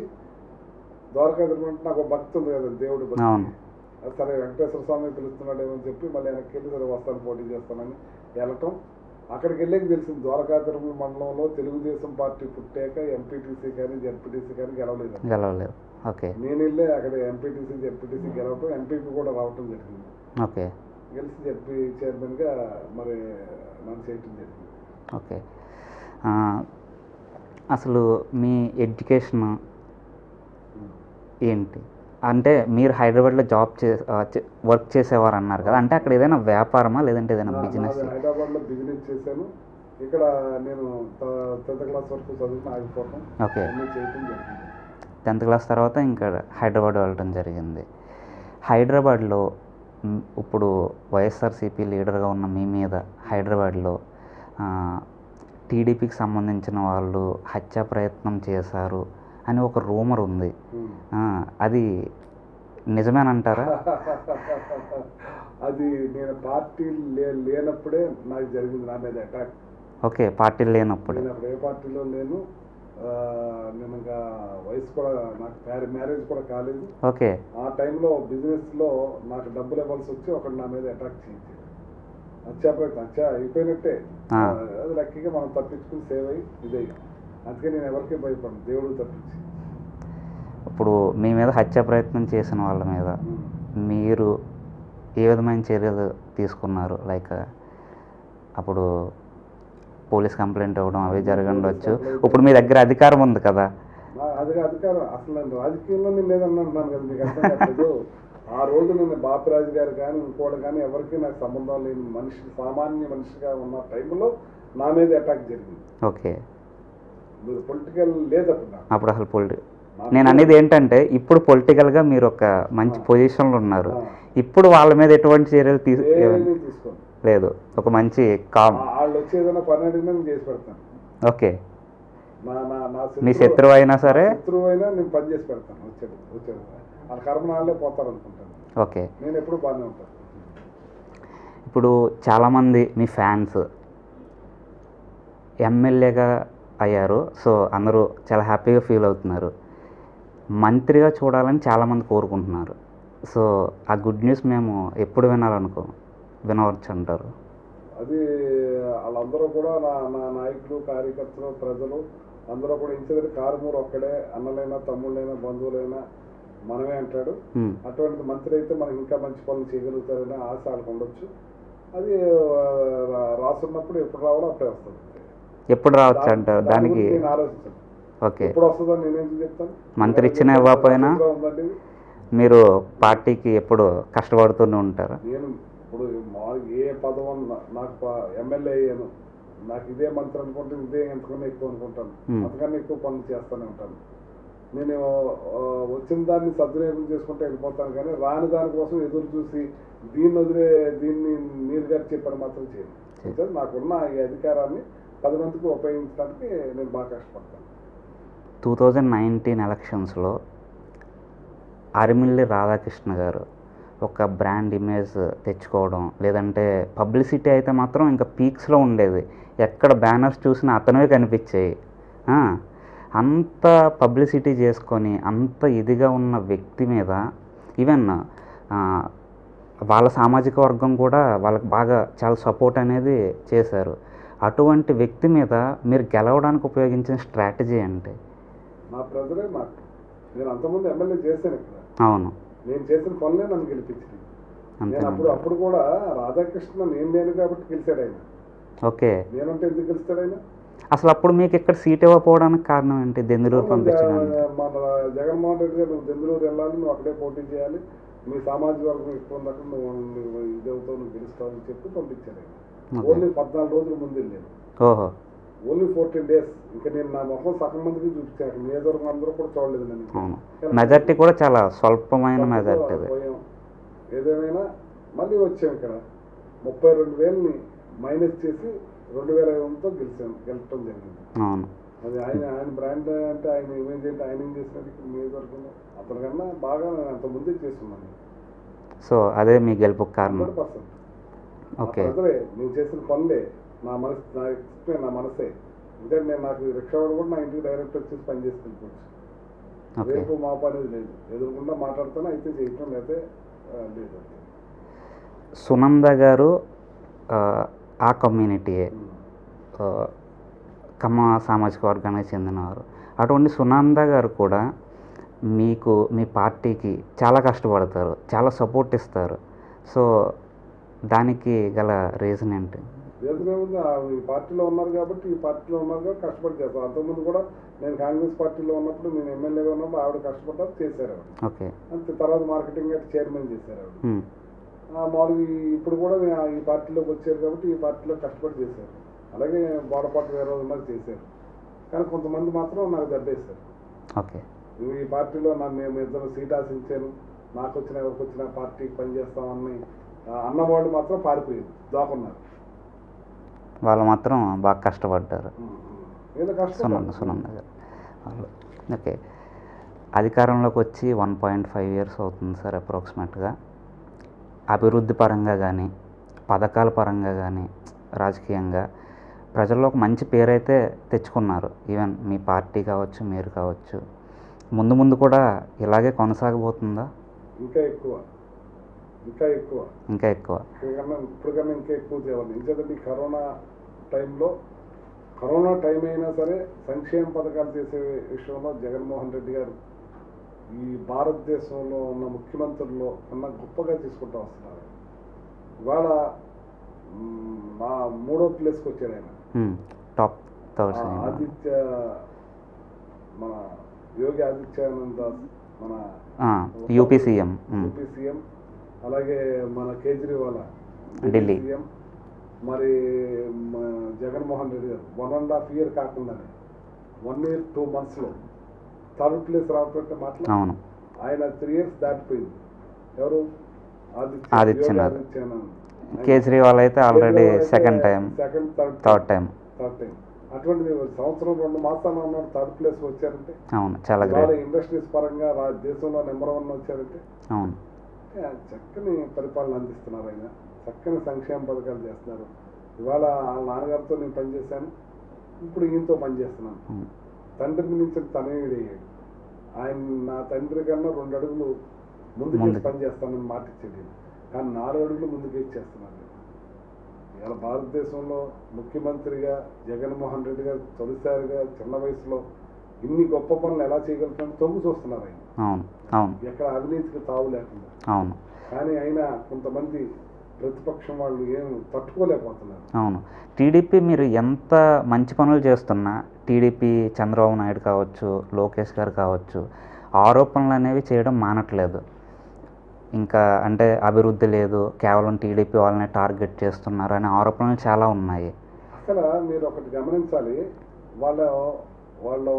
ద్వారకా తిరుమల అంటే నాకు ఒక భక్తి ఉంది కదా దేవుడి భక్తి అవును. అది సరే వెంకటేశ్వర స్వామి పిలుస్తున్నాడేమో అని చెప్పి మళ్ళీ వెనక్కి వెళ్ళి సరే వస్తాను పోటీ చేస్తానని వెళ్ళటం అక్కడికి వెళ్ళాక తెలిసింది ద్వారకా తిరుమల మండలంలో తెలుగుదేశం పార్టీ పుట్టాక ఎంపీటీసీ కానీ జెడ్పీటీసీ కానీ గెలవలేదు గెలవలేదు ఓకే నేను వెళ్ళి అక్కడ ఎంపీటీసీ జెడ్పీటీసీ గెలవటం ఎంపీపీ కూడా రావటం జరిగింది ఓకే గెలిచి జెడ్పీ చైర్మన్గా మరి నన్ను చేయటం జరిగింది ఓకే ఆ, అసలు మీ ఎడ్యుకేషన్ ఏంటి అంటే మీరు హైదరాబాద్లో జాబ్ చే ఆ, చే- వర్క్ చేసేవారు అన్నారు కదా అంటే అక్కడ ఏదైనా వ్యాపారమా లేదంటే ఏదైనా నా- బిజినెస్ నాది హైదరాబాద్లో బిజినెస్ చేశాను ఇక్కడ నేను టెన్త్ క్లాస్ వరకు చదువుకుని ఆగిపోవటం ఓకే అన్నీ చేయటం జరిగింది టెన్త్ క్లాస్ తర్వాత ఇంకా హైదరాబాద్ వెళ్ళటం జరిగింది హైదరాబాద్లో మ్, ఇప్పుడు వైఎస్ఆర్సీపీ లీడర్గా ఉన్న మీ మీద హైదరాబాద్లో ఆ, టీడీపీకి సంబంధించిన వాళ్ళు హత్యా ప్రయత్నం చేశారు అని ఒక రూమర్ ఉంది ఉమ్. ఆ, అది నిజమేనంటారా అది నేను పార్టీ లే లేనప్పుడే నాకు జరిగింది నా మీద అటాక్ ఓకే పార్టీలు లేనప్పుడు నేను అప్పుడు ఏ పార్టీలో లేను ఆ, నేను ఇంకా వయసు కూడా నాకు మ్యారేజ్ కూడా కాలేదు ఓకే ఆ టైంలో బిజినెస్లో నాకు డబ్బులు ఇవ్వాల్సి వచ్చి ఒకడు నా మీద అటాక్ చేయించాడు అచ్చా ప్రయత్నం అచ్చా అయిపోయినట్టే ఆ. ఆ, అది లక్కీగా మనం తప్పించుకుని సేవ్ అయ్యి ఇదే అందుకే నేను ఎవరికీ భయపడను దేవుడు తప్పించి ఇప్పుడు మీ మీద హత్యా ప్రయత్నం చేసిన వాళ్ళ మీద ఉమ్. మీరు ఏ విధమైన చర్యలు తీసుకున్నారు లైక్ అప్పుడు పోలీస్ కంప్లైంట్ ఇవ్వడం అవి జరగండొచ్చు ఇప్పుడు మీ దగ్గర అధికారం ఉంది కదా నా- అది అధికారం అసలు నేను రాజకీయంలో నేను లేదని అంటున్నాను కదా మీకు అర్థం కావట్లేదు ఆ రోజు నేను బాపిరాజు గారు కానీ ఇంకోటి కానీ ఎవరికి నాకు సంబంధం లేని మనిషి సామాన్య మనిషిగా ఉన్న టైంలో నా మీద అటాక్ జరిగింది ఓకే మీరు పొలిటికల్ లేదు అప్పుడు నాకు. అప్పుడు అసలు పొలిటి నాకు- నేను అనేది ఏంటంటే ఇప్పుడు పొలిటికల్గా మీరు ఒక మంచి పొజిషన్లో ఉన్నారు ఆ. ఇప్పుడు వాళ్ళ మీద ఎటువంటి చర్యలు తీసు ఏమీ తీసుకోను లేదు ఒక మంచి కామ్ ఆ- వాళ్ళు వచ్చి ఏదైనా పని అడిగినా నేను చేసి పెడతాను ఓకే నా నా నా మీ శత్రువు అయినా సరే శత్రువు అయినా నేను పని చేసి పెడతాను వచ్చేది వచ్చేది వాళ్ళ కర్మ నాళ్ళే పోతారు అనుకుంటాను ఓకే నేను ఎప్పుడు బాగానే ఉంటాను ఇప్పుడు చాలామంది మీ ఫ్యాన్స్ ఎమ్మెల్యేగా అయ్యారు సో అందరూ చాలా హ్యాపీగా ఫీల్ అవుతున్నారు మంత్రిగా చూడాలని చాలామంది కోరుకుంటున్నారు సో ఆ గుడ్ న్యూస్ మేము ఎప్పుడు వినాలనుకో వినవచ్చు అంటారు అది వాళ్ళందరూ కూడా నా నా నాయకులు కార్యకర్తలు ప్రజలు అందరూ కూడా ఇంచదని కారుమూరు ఒక్కడే అన్నలైనా తమ్ముళ్ళైనా బంధువులైనా మనమే అంటాడు ఉమ్, అటువంటి మంత్రి అయితే మనకి ఇంకా మంచి పనులు చేయగలుగుతారనే ఆశ వాళ్ళకు ఉండొచ్చు అది ఆ, రా- రాసున్నప్పుడు ఎప్పుడు రావాలో అప్పుడే వస్తుంది ఎప్పుడు రావచ్చు దా- అంటారు దాని దానికి గురించి నేను ఆలోచించాను ఓకే ఎప్పుడు వస్తుందని నేను ఎందుకు చెప్తాను మంత్రి ఇచ్చినా ఇవ్వకపోయినా రాష్ట్రంలో ఉందండి ఇది. మీరు పార్టీకి ఎప్పుడు కష్టపడుతూనే ఉంటారు నేను ఇప్పుడు మామూలుగా ఏ పదవం నా- నాకు ప- ఎమ్మెల్యే అయ్యాను నాకు ఇదే మంత్రి అనుకుంటే ఇదే ఎంతకన్నా ఎక్కువ అనుకుంటాను Hmm. అంతకన్నా ఎక్కువ పనులు చేస్తూనే ఉంటాను నేను ఆ, వచ్చిన దాన్ని సద్వినియోగం చేసుకుంటే వెళ్ళిపోతాను కానీ రాని దానికోసం ఎదురు చూసి దీన్ని వదిలే దీన్ని నీరు గారు పని మాత్రం చేయను అంటే నాకున్న ఈ అధికారాన్ని పది మందికి ఉపయోగించడానికి నేను బాగా కష్టపడతాను టూ థౌజండ్ నైన్టీన్ ఎలక్షన్స్లో అరిమిల్లి రాధాకృష్ణ గారు ఒక బ్రాండ్ ఇమేజ్ తెచ్చుకోవడం లేదంటే పబ్లిసిటీ అయితే మాత్రం ఇంకా పీక్స్లో ఉండేది ఎక్కడ బ్యానర్స్ చూసినా అతనివే కనిపించాయి ఆ, అంత పబ్లిసిటీ చేసుకొని అంత ఇదిగా ఉన్న వ్యక్తి మీద ఈవెన్ ఆ, వాళ్ళ సామాజిక వర్గం కూడా వాళ్ళకి బాగా చాలా సపోర్ట్ అనేది చేశారు అటువంటి వ్యక్తి మీద మీరు గెలవడానికి ఉపయోగించిన స్ట్రాటజీ అంటే నా ప్రజలే నాకు నేను అంతకుముందు ఎమ్మెల్యే చేశాను ఇక్కడ అవును నేను చేసిన పనులే నన్ను గెలిపించింది నేను అప్పుడు అంతే అప్పుడు కూడా రాధాకృష్ణ నేను లేను కాబట్టి గెలిచాడు ఆయన ఓకే నేనంటే ఎందుకు గెలుస్తాడు ఆయన అసలు అప్పుడు మీకు ఇక్కడ సీట్ ఇవ్వకపోవడానికి కారణం ఏంటి దెందులూరు పంపించడానికి జ- మన జగన్మోహన్ రెడ్డి గారు నువ్వు దెందులూరు వెళ్ళాలి నువ్వు అక్కడే పోటీ చేయాలి మీ సామాజిక వర్గం ఎక్కువ ఉన్నట్టు నువ్వు నువ్వు ఇదవుతావు నువ్వు గెలుస్తావు అని చెప్పి పంపించాడు ఆయన ఓకే. ఓన్లీ పద్నాలుగు రోజుల ముందు వెళ్ళాను ఓహో ఓన్లీ ఫోర్టీన్ డేస్ ఇంకా నేను నా మొహం సగం మందికి చూపించాను నియోజకవర్గం అందరూ కూడా చూడలేదు నేను అవును మెజార్టీ కూడా చాలా స్వల్పమైన మెజార్టీ అది పోయాం ఏదేమైనా మళ్ళీ వచ్చాం ఇక్కడ ముప్పై రెండు వేలని మైనస్ చేసి రెండు వేల ఐదు వందలతో గెలిచాం గెలవటం జరిగింది అవును అది ఆయన ఆయన బ్రాండ్ అంటే ఆయన ఇమేజ్ అంటే ఆయన ఏం చేసినట్టు ఇక్కడ నియోజకవర్గంలో అతనికన్నా బాగా నేను అంత ముందే చేస్తున్నాను సో అదే మీ గెలుపుకు కారణం హండ్రెడ్ పర్సెంట్ ఓకే ప్రజలే నేను చేసిన పనులే నా మనసు నా ఇష్టమే నా మనసే ఎందుకంటే నేను నాకు రిక్షా వాడు కూడా నా ఇంటికి డైరెక్ట్ వచ్చేసి పని చేసి వెళ్ళిపోవచ్చు ఓకే రేపు మా పని లేదు ఎదురుకుండా మాట్లాడుతాను అయితే చేయటం లేకపోతే ఆ, లేదు సునంద గారు ఆ, ఆ కమ్యూనిటీయే ఉమ్. ఆ, కమ్మ సామాజిక వర్గానికి చెందినవారు అటువంటి సునంద గారు కూడా మీకు మీ పార్టీకి చాలా కష్టపడతారు చాలా సపోర్ట్ ఇస్తారు సో దానికి గల రీజన్ ఏంటి రీజన్ ఏముంది ఆ ఈ పార్టీలో ఉన్నారు కాబట్టి ఈ పార్టీలో ఉన్నారు కాబట్టి కష్టపడి చేస్తాను అంతకుముందు కూడా నేను కాంగ్రెస్ పార్టీలో ఉన్నప్పుడు నేను ఎమ్మెల్యేగా ఉన్నప్పుడు ఆవిడ కష్టపడ్డారు చేశారు ఆవిడ ఓకే అంతే తర్వాత మార్కెటింగ్ అయితే చైర్మన్ చేశారు ఆవిడ ఉమ్, ఆ, మామూలుగా ఈ- ఇప్పుడు కూడా నేను ఆ ఈ పార్టీలోకి వచ్చారు కాబట్టి ఈ పార్టీలో కష్టపడి చేశారు అలాగే బోడపాటు వేరే ఉన్నారు చేశారు కానీ కొంతమంది మాత్రం నాకు దెబ్బేశారు ఓకే నువ్వు ఈ పార్టీలో నన్ను మేము ఇద్దరు సీట్ ఆశించాను నాకు వచ్చిన ఎవరికి వచ్చిన పార్టీకి పనిచేస్తామని ఆ, అన్నవాళ్ళు మాత్రం పారిపోయారు దాకున్నారు వాళ్ళు మాత్రం బాగా కష్టపడ్డారు ఏదో కష్టం సునంద సునంద గారు వాళ్ళు ఓకే అధికారంలోకి వచ్చి వన్ పాయింట్ ఫైవ్ ఇయర్స్ అవుతుంది సార్ అప్రాక్సిమేట్గా అభివృద్ధి పరంగా కానీ పథకాల పరంగా కానీ రాజకీయంగా ప్రజల్లో ఒక మంచి పేరైతే తెచ్చుకున్నారు ఈవెన్ మీ పార్టీ కావచ్చు మీరు కావచ్చు ముందు ముందు కూడా ఇలాగే కొనసాగబోతుందా ఇంకా ఎక్కువ ఇంకా ఎక్కువ ఇంకా ఎక్కువ ఇప్పటికన్నా ఇప్పటికన్నా ఇంకా ఎక్కువ చేయాలి ఎందుకంటే ఈ కరోనా టైంలో కరోనా టైం అయినా సరే సంక్షేమ పథకాలు చేసే విషయంలో జగన్మోహన్ రెడ్డి గారు ఈ భారతదేశంలో ఉన్న ముఖ్యమంత్రుల్లో కన్నా గొప్పగా తీసుకుంటూ వస్తున్నారు ఇవాళ మ్, మా మూడో ప్లేస్కి వచ్చాడు ఆయన ఉమ్, టాప్ ఆ థౌసండ్ ఆదిత్య మన యోగి ఆదిత్యానంద్ దాస్ మన యూపీ సీఎం ఉమ్, యూపీ సీఎం అలాగే మన కేజ్రీవాల్ ఢిల్లీ. సీఎం మరి మన జగన్మోహన్ రెడ్డి గారు వన్ అండ్ హాఫ్ ఇయర్ కాకుండానే వన్ ఇయర్ టూ మంత్స్లో థర్డ్ ప్లేస్ రావటం మాటలు అవును ఆయన త్రీ ఇయర్స్ దాటిపోయింది ఎవరు ఆదిత్య ఆదిత్యనాథ్. యోగి ఆదిత్యనాథ్. కేజ్రీవాల్ అయితే ఆల్రెడీ కేజ్రీవాల్ అయితే second time second third third time third time అటువంటిది సంవత్సరం రెండు మాసాలు ఉన్నారు థర్డ్ ప్లేస్ వచ్చారంటే అవును చాలా ఇవాళ గ్రేట్ ఇండస్ట్రీస్ పరంగా రా- దేశంలో నెంబర్ వన్ వచ్చారంటే అవును ఆ, చక్కని పరిపాలన అందిస్తున్నారు ఆయన చక్కని సంక్షేమ పథకాలు చేస్తున్నారు ఇవాళ వాళ్ళ నాన్నగారితో నేను పనిచేశాను ఇప్పుడు ఈయనతో పనిచేస్తున్నాను ఉమ్, తండ్రిని మించిన తనయుడయ్యాడు ఆయన నా తండ్రి కన్నా రెండు అడుగులు ముందుకు ముందుకు. పని చేస్తానని మాట ఇచ్చాడు ఈయన. కానీ నాలుగు అడుగులు ముందుకు చేస్తున్నాడు ఇవాళ భారతదేశంలో ముఖ్యమంత్రిగా జగన్మోహన్ రెడ్డి గారు తొలిసారిగా చిన్న వయసులో ఇన్ని గొప్ప పనులు ఎలా చేయగలుగుతాడో తొంగు చూస్తున్నారు ఆయన అవును అవును ఎక్కడ అవినీతికి తావు లేకుండా అవును కానీ అయినా కొంతమంది ప్రతిపక్షం వాళ్ళు ఏం తట్టుకోలేకపోతున్నారు అవును టీడీపీ మీరు ఎంత మంచి పనులు చేస్తున్నా టీడీపీ చంద్రబాబు నాయుడు కావచ్చు లోకేష్ గారు కావచ్చు ఆరోపణలు అనేవి చేయడం మానట్లేదు ఇంకా అంటే అభివృద్ధి లేదు కేవలం టీడీపీ వాళ్ళని టార్గెట్ చేస్తున్నారు అనే ఆరోపణలు చాలా ఉన్నాయి అసలు మీరు ఒకటి గమనించాలి వాళ్ళ వాళ్ళు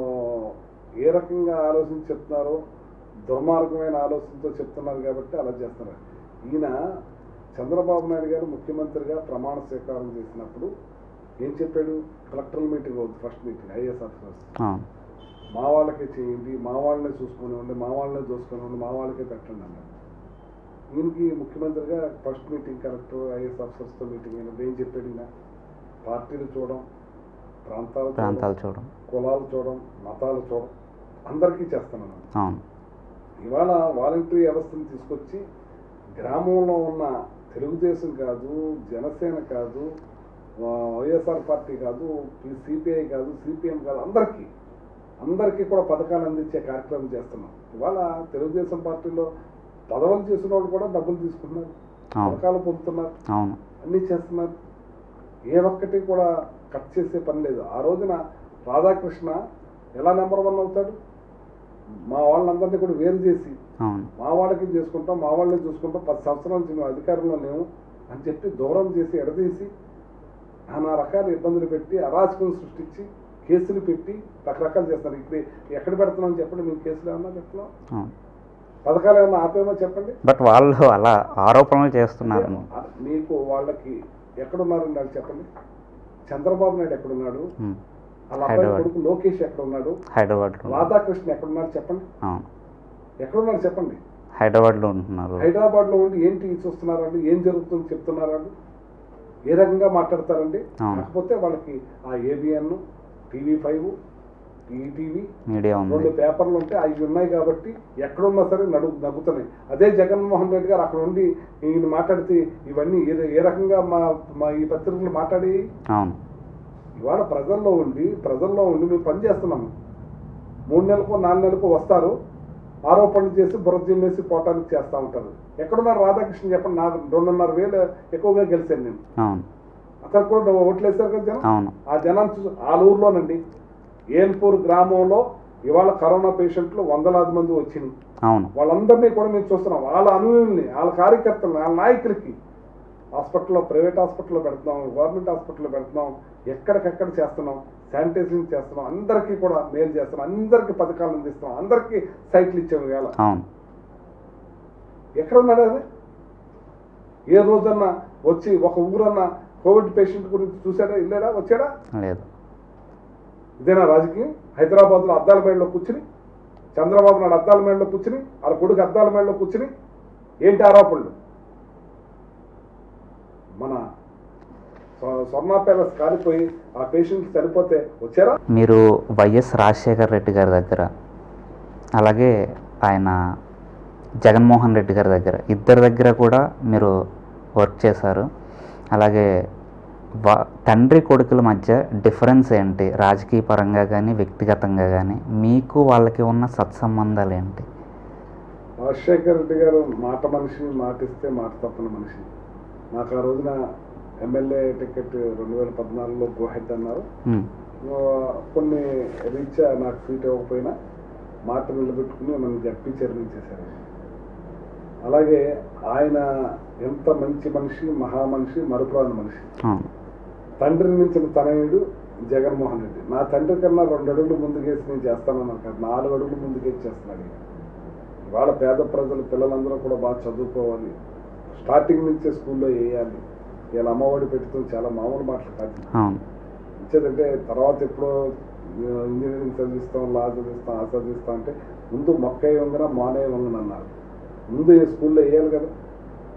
ఏ రకంగా ఆలోచించి చెప్తున్నారో దుర్మార్గమైన ఆలోచనతో చెప్తున్నారు కాబట్టి అలా చేస్తున్నారు ఈయన చంద్రబాబు నాయుడు గారు ముఖ్యమంత్రిగా ప్రమాణ స్వీకారం చేసినప్పుడు ఏం చెప్పాడు కలెక్టరల్ మీటింగ్ అవుతుంది ఫస్ట్ మీటింగ్ ఐఏఎస్ ఆఫీసర్స్ అవును మా వాళ్ళకే చేయండి మా వాళ్ళనే చూసుకొని ఉండి మా వాళ్ళనే చూసుకొని ఉండి మా వాళ్ళకే పెట్టండి అన్నాడు ఈయనకి ముఖ్యమంత్రిగా ఫస్ట్ మీటింగ్ కలెక్టర్ ఐఏఎస్ ఆఫీసర్స్తో మీటింగ్ అయినప్పుడు ఏం చెప్పాడు ఈయన పార్టీలు చూడడం ప్రాంతాలు చూడడం, ప్రాంతాలు చూడడం కులాలు చూడడం మతాలు చూడడం అందరికీ చేస్తున్నాను అవును ఇవాళ వాలంటరీ వ్యవస్థను తీసుకొచ్చి గ్రామంలో ఉన్న తెలుగుదేశం కాదు జనసేన కాదు ఆ, వైఎస్ఆర్ పార్టీ కాదు సిపిఐ కాదు సిపిఎం కాదు అందరికీ అందరికీ కూడా పథకాలు అందించే కార్యక్రమం చేస్తున్నాం ఇవాళ తెలుగుదేశం పార్టీలో పదవులు చేసిన వాళ్ళు కూడా డబ్బులు తీసుకుంటున్నారు అవును పథకాలు పొందుతున్నారు అవును అన్నీ చేస్తున్నారు ఏ ఒక్కటి కూడా కట్ చేసే పని లేదు ఆ రోజున రాధాకృష్ణ ఎలా నెంబర్ వన్ అవుతాడు మా వాళ్ళందరినీ కూడా వేరు చేసి అవును మా వాళ్ళకి చేసుకుంటాం మా వాళ్ళని చూసుకుంటాం పది సంవత్సరాల నుంచి మేము అధికారంలో లేము అని చెప్పి దూరం చేసి ఎడదీసి నానా రకాల ఇబ్బందులు పెట్టి అరాచకం సృష్టించి కేసులు పెట్టి రకరకాలు చేస్తారు ఇప్పుడు ఎక్కడ పెడుతున్నాం చెప్పండి మేము కేసులు ఏమన్నా పెడుతున్నాం అవును పథకాలు ఏమన్నా ఆపేమో చెప్పండి బట్ వాళ్ళు అలా ఆరోపణలు చేస్తున్నారు మీకు వాళ్ళకి ఎక్కడున్నారండి వాళ్ళు చెప్పండి చంద్రబాబు నాయుడు ఎక్కడున్నాడు ఉమ్, వాళ్ళ అబ్బాయి హైదరాబాద్. కొడుకు లోకేష్ ఎక్కడున్నాడు హైదరాబాద్లో రాధాకృష్ణ ఎక్కడున్నాడు చెప్పండి అవును ఎక్కడున్నాడు చెప్పండి హైదరాబాద్లో ఉంటున్నారు హైదరాబాద్ లో ఉండి ఏంటి చూస్తున్నారండి ఏం జరుగుతుంది చెప్తున్నారండి ఏ రకంగా మాట్లాడతారండి అవును. కాకపోతే వాళ్ళకి ఆ ABN TV five ETV media ఉంది రెండు పేపర్లు ఉంటే అవి ఉన్నాయి కాబట్టి ఎక్కడున్నా సరే నడు నగ్గుతున్నాయి అదే జగన్మోహన్ రెడ్డి గారు అక్కడ ఉండి ఈయన మాట్లాడితే ఇవన్నీ ఏ- ఏ రకంగా మా మా ఈ పత్రికలు మాట్లాడి అవును ఇవాళ ప్రజల్లో ఉండి ప్రజల్లో ఉండి మేము పని చేస్తున్నాము మూడు నెలలకు నాలుగు నెలలకు వస్తారు ఆరోపణలు చేసి బుర్ర జిమ్మేసి పోవటానికి చేస్తూ ఉంటారు ఎక్కడున్నారు రాధాకృష్ణ చెప్పండి నాకు రెండున్నర వేలు ఎక్కువగా గెలిచాను నేను అవును అతను కూడా ఓట్లు వేశారు కదా జనం అవును ఆ జనం చూ వాళ్ళ ఊర్లోనండి ఏన్పూర్ గ్రామంలో ఇవాళ కరోనా పేషెంట్లు వందలాది మంది వచ్చింది అవును వాళ్ళందరినీ కూడా మేము చూస్తున్నాం వాళ్ళ అనుభవుల్ని వాళ్ళ కార్యకర్తలని వాళ్ళ నాయకులకి హాస్పిటల్లో ప్రైవేట్ హాస్పిటల్లో పెడుతున్నాం గవర్నమెంట్ హాస్పిటల్లో పెడుతున్నాం ఎక్కడికెక్కడ చేస్తున్నాం శానిటైజింగ్ చేస్తున్నాం అందరికీ కూడా మేలు చేస్తున్నాం అందరికీ పథకాలు అందిస్తున్నాం అందరికీ సైట్లు ఇచ్చాము ఇవాళ అవును ఎక్కడ ఉన్నాడు అది ఏ రోజన్నా వచ్చి ఒక ఊరన్నా కోవిడ్ పేషెంట్ గురించి చూసాడా వెళ్ళాడా వచ్చాడా లేదు ఇదేనా రాజకీయం హైదరాబాద్లో అద్దాల మేడలో కూర్చుని చంద్రబాబు నాయుడు అద్దాల మేడలో కూర్చుని వాళ్ళ కొడుకు అద్దాల మేడలో కూర్చుని ఏంటి ఆరోపణలు మన స్వ- స్వర్ణ ప్యాలెస్ కాలిపోయి ఆ పేషెంట్ చనిపోతే వచ్చారా మీరు వైఎస్ రాజశేఖర్ రెడ్డి గారి దగ్గర అలాగే ఆయన జగన్మోహన్ రెడ్డి గారి దగ్గర ఇద్దరి దగ్గర కూడా మీరు వర్క్ చేశారు అలాగే వా తండ్రి కొడుకుల మధ్య డిఫరెన్స్ ఏంటి రాజకీయ పరంగా కానీ వ్యక్తిగతంగా కానీ మీకు వాళ్ళకి ఉన్న సత్సంబంధాలు ఏంటి రాజశేఖర్ రెడ్డి గారు మాట మనిషి మాటిస్తే మాట తప్పని మనిషి నాకు ఆ రోజున ఎమ్మెల్యే టికెట్ రెండు వేల పద్నాలుగులో గోహెడ్ అన్నారు ఉమ్, ఆ, కొన్ని రీత్యా నాకు సీట్ ఇవ్వకపోయినా మాట నిలబెట్టుకుని నన్ను జడ్పీ చైర్మన్ చేశారు అలాగే ఆయన ఎంత మంచి మనిషి మహా మనిషి మరుపురాని మనిషి అవును తండ్రిని మించిన తనయుడు జగన్మోహన్ రెడ్డి నా తండ్రి కన్నా రెండు అడుగులు ముందుకేసి నేను చేస్తానన్నాను కాదు నాలుగు అడుగులు ముందుకేసి చేస్తున్నాడు ఈయన. ఇవాళ పేద ప్రజలు పిల్లలందరూ కూడా బాగా చదువుకోవాలి స్టార్టింగ్ నుంచే స్కూల్లో వేయాలి ఇలా అమ్మఒడి పెట్టుకుని చాలా మామూలు మాటలు కాదు అవును ఇచ్చేదంటే తర్వాత ఎప్పుడో ఆ, ఇంజనీరింగ్ చదివిస్తాం లా చదివిస్తాం ఆ చదివిస్తాం అంటే ముందు మొక్క వంగన మానే వంగన అన్నారు ముందు ఈ స్కూల్లో వేయాలి కదా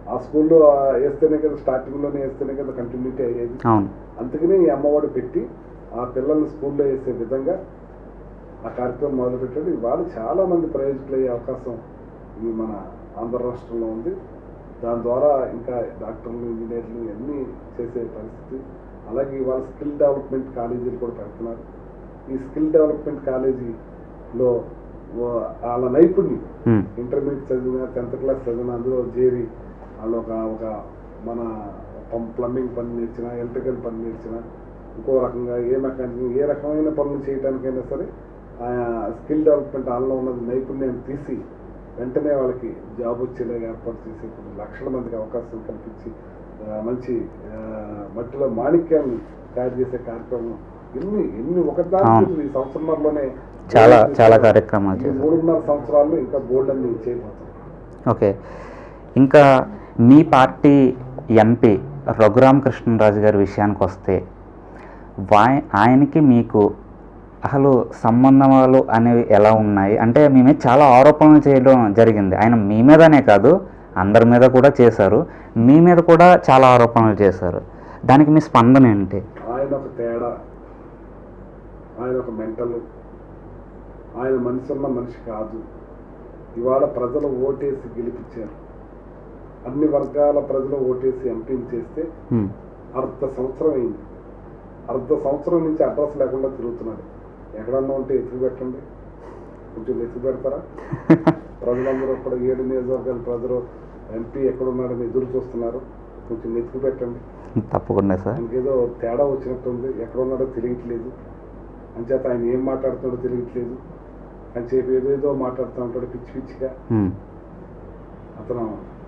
ఆ స్కూల్లో వేస్తేనే కదా స్టార్టింగ్లోనే వేస్తేనే కదా కంటిన్యూటీ అయ్యేది అవును అందుకనే ఈ అమ్మఒడి పెట్టి ఆ పిల్లల్ని స్కూల్లో వేసే విధంగా ఆ కార్యక్రమం మొదలుపెట్టాడు ఇవాళ చాలా మంది ప్రయోజకులు అయ్యే అవకాశం ఈ మన ఆంధ్ర రాష్ట్రంలో ఉంది దాని ద్వారా ఇంకా డాక్టర్లు ఇంజనీర్లు ఇవన్నీ చేసే పరిస్థితి అలాగే ఇవాళ స్కిల్ డెవలప్మెంట్ కాలేజీలు కూడా పెడుతున్నారు ఈ స్కిల్ డెవలప్మెంట్ కాలేజీలో వా- వాళ్ళ నైపుణ్యం ఉమ్, ఇంటర్మీడియట్ చదివిన టెన్త్ క్లాస్ చదివిన అందులో చేరి వాళ్ళు ఒక ఒక మన పం- ప్లంబింగ్ పని నేర్చిన ఎలక్ట్రికల్ పని నేర్చిన ఇంకో రకంగా ఏ మెకానిక్ ఏ రకమైన పనులు చేయడానికైనా సరే ఆ స్కిల్ డెవలప్మెంట్ వాళ్ళలో ఉన్నది నైపుణ్యాన్ని తీసి వెంటనే వాళ్ళకి జాబ్ వచ్చేలాగా ఏర్పాటు చేసి కొన్ని లక్షల మందికి అవకాశం కల్పించి ఆ, మంచి ఆ, మట్టిలో మాణిక్యాన్ని తయారు చేసే కార్యక్రమం ఎన్ని ఎన్ని ఒకదాని అవును. గురించి ఈ సంవత్సరంలోనే చాలా చాలా కార్యక్రమాలు ఈ చేశారు మూడున్నర సంవత్సరాల్లో ఇంకా బోల్డ్ అన్ని చేయబోతాం ఓకే ఇంకా మీ పార్టీ ఎంపీ రఘురామకృష్ణరాజు గారి విషయానికి వస్తే వాయ్ ఆయనకి మీకు అసలు సంబంధాలు అనేవి ఎలా ఉన్నాయి అంటే మీ మీద చాలా ఆరోపణలు చేయడం జరిగింది ఆయన మీ మీదనే కాదు అందరి మీద కూడా చేశారు మీ మీద కూడా చాలా ఆరోపణలు చేశారు దానికి మీ స్పందన ఏంటి ఆయన ఒక తేడా ఆయన ఒక మెంటల్ ఆయన మనిషి ఉన్న మనిషి కాదు ఇవాళ ప్రజలు ఓటేసి గెలిపించారు అన్ని వర్గాల ప్రజలు ఓటేసి ఎంపీని చేస్తే హ్మ్. అర్ధ సంవత్సరం అయింది అర్ధ సంవత్సరం నుంచి అడ్రస్ లేకుండా తిరుగుతున్నాడు ఎక్కడన్నా ఉంటే ఎత్తుకు పెట్టండి కొంచెం ఎత్తుకు పెడతారా ప్రజలందరూ కూడా ఏడు నియోజకవర్గాల ప్రజలు ఎంపీ ఎక్కడున్నాడని ఎదురు చూస్తున్నారు కొంచెం ఎత్తుకు పెట్టండి తప్పకుండా సార్ ఇంకేదో తేడా వచ్చినట్టుంది ఎక్కడ ఉన్నాడో తెలియట్లేదు అంచేత ఆయన ఏం మాట్లాడుతున్నాడో తెలియట్లేదు అని చెప్పి ఏదేదో మాట్లాడుతూ ఉంటాడు పిచ్చి పిచ్చిగా హ్మ్. అతను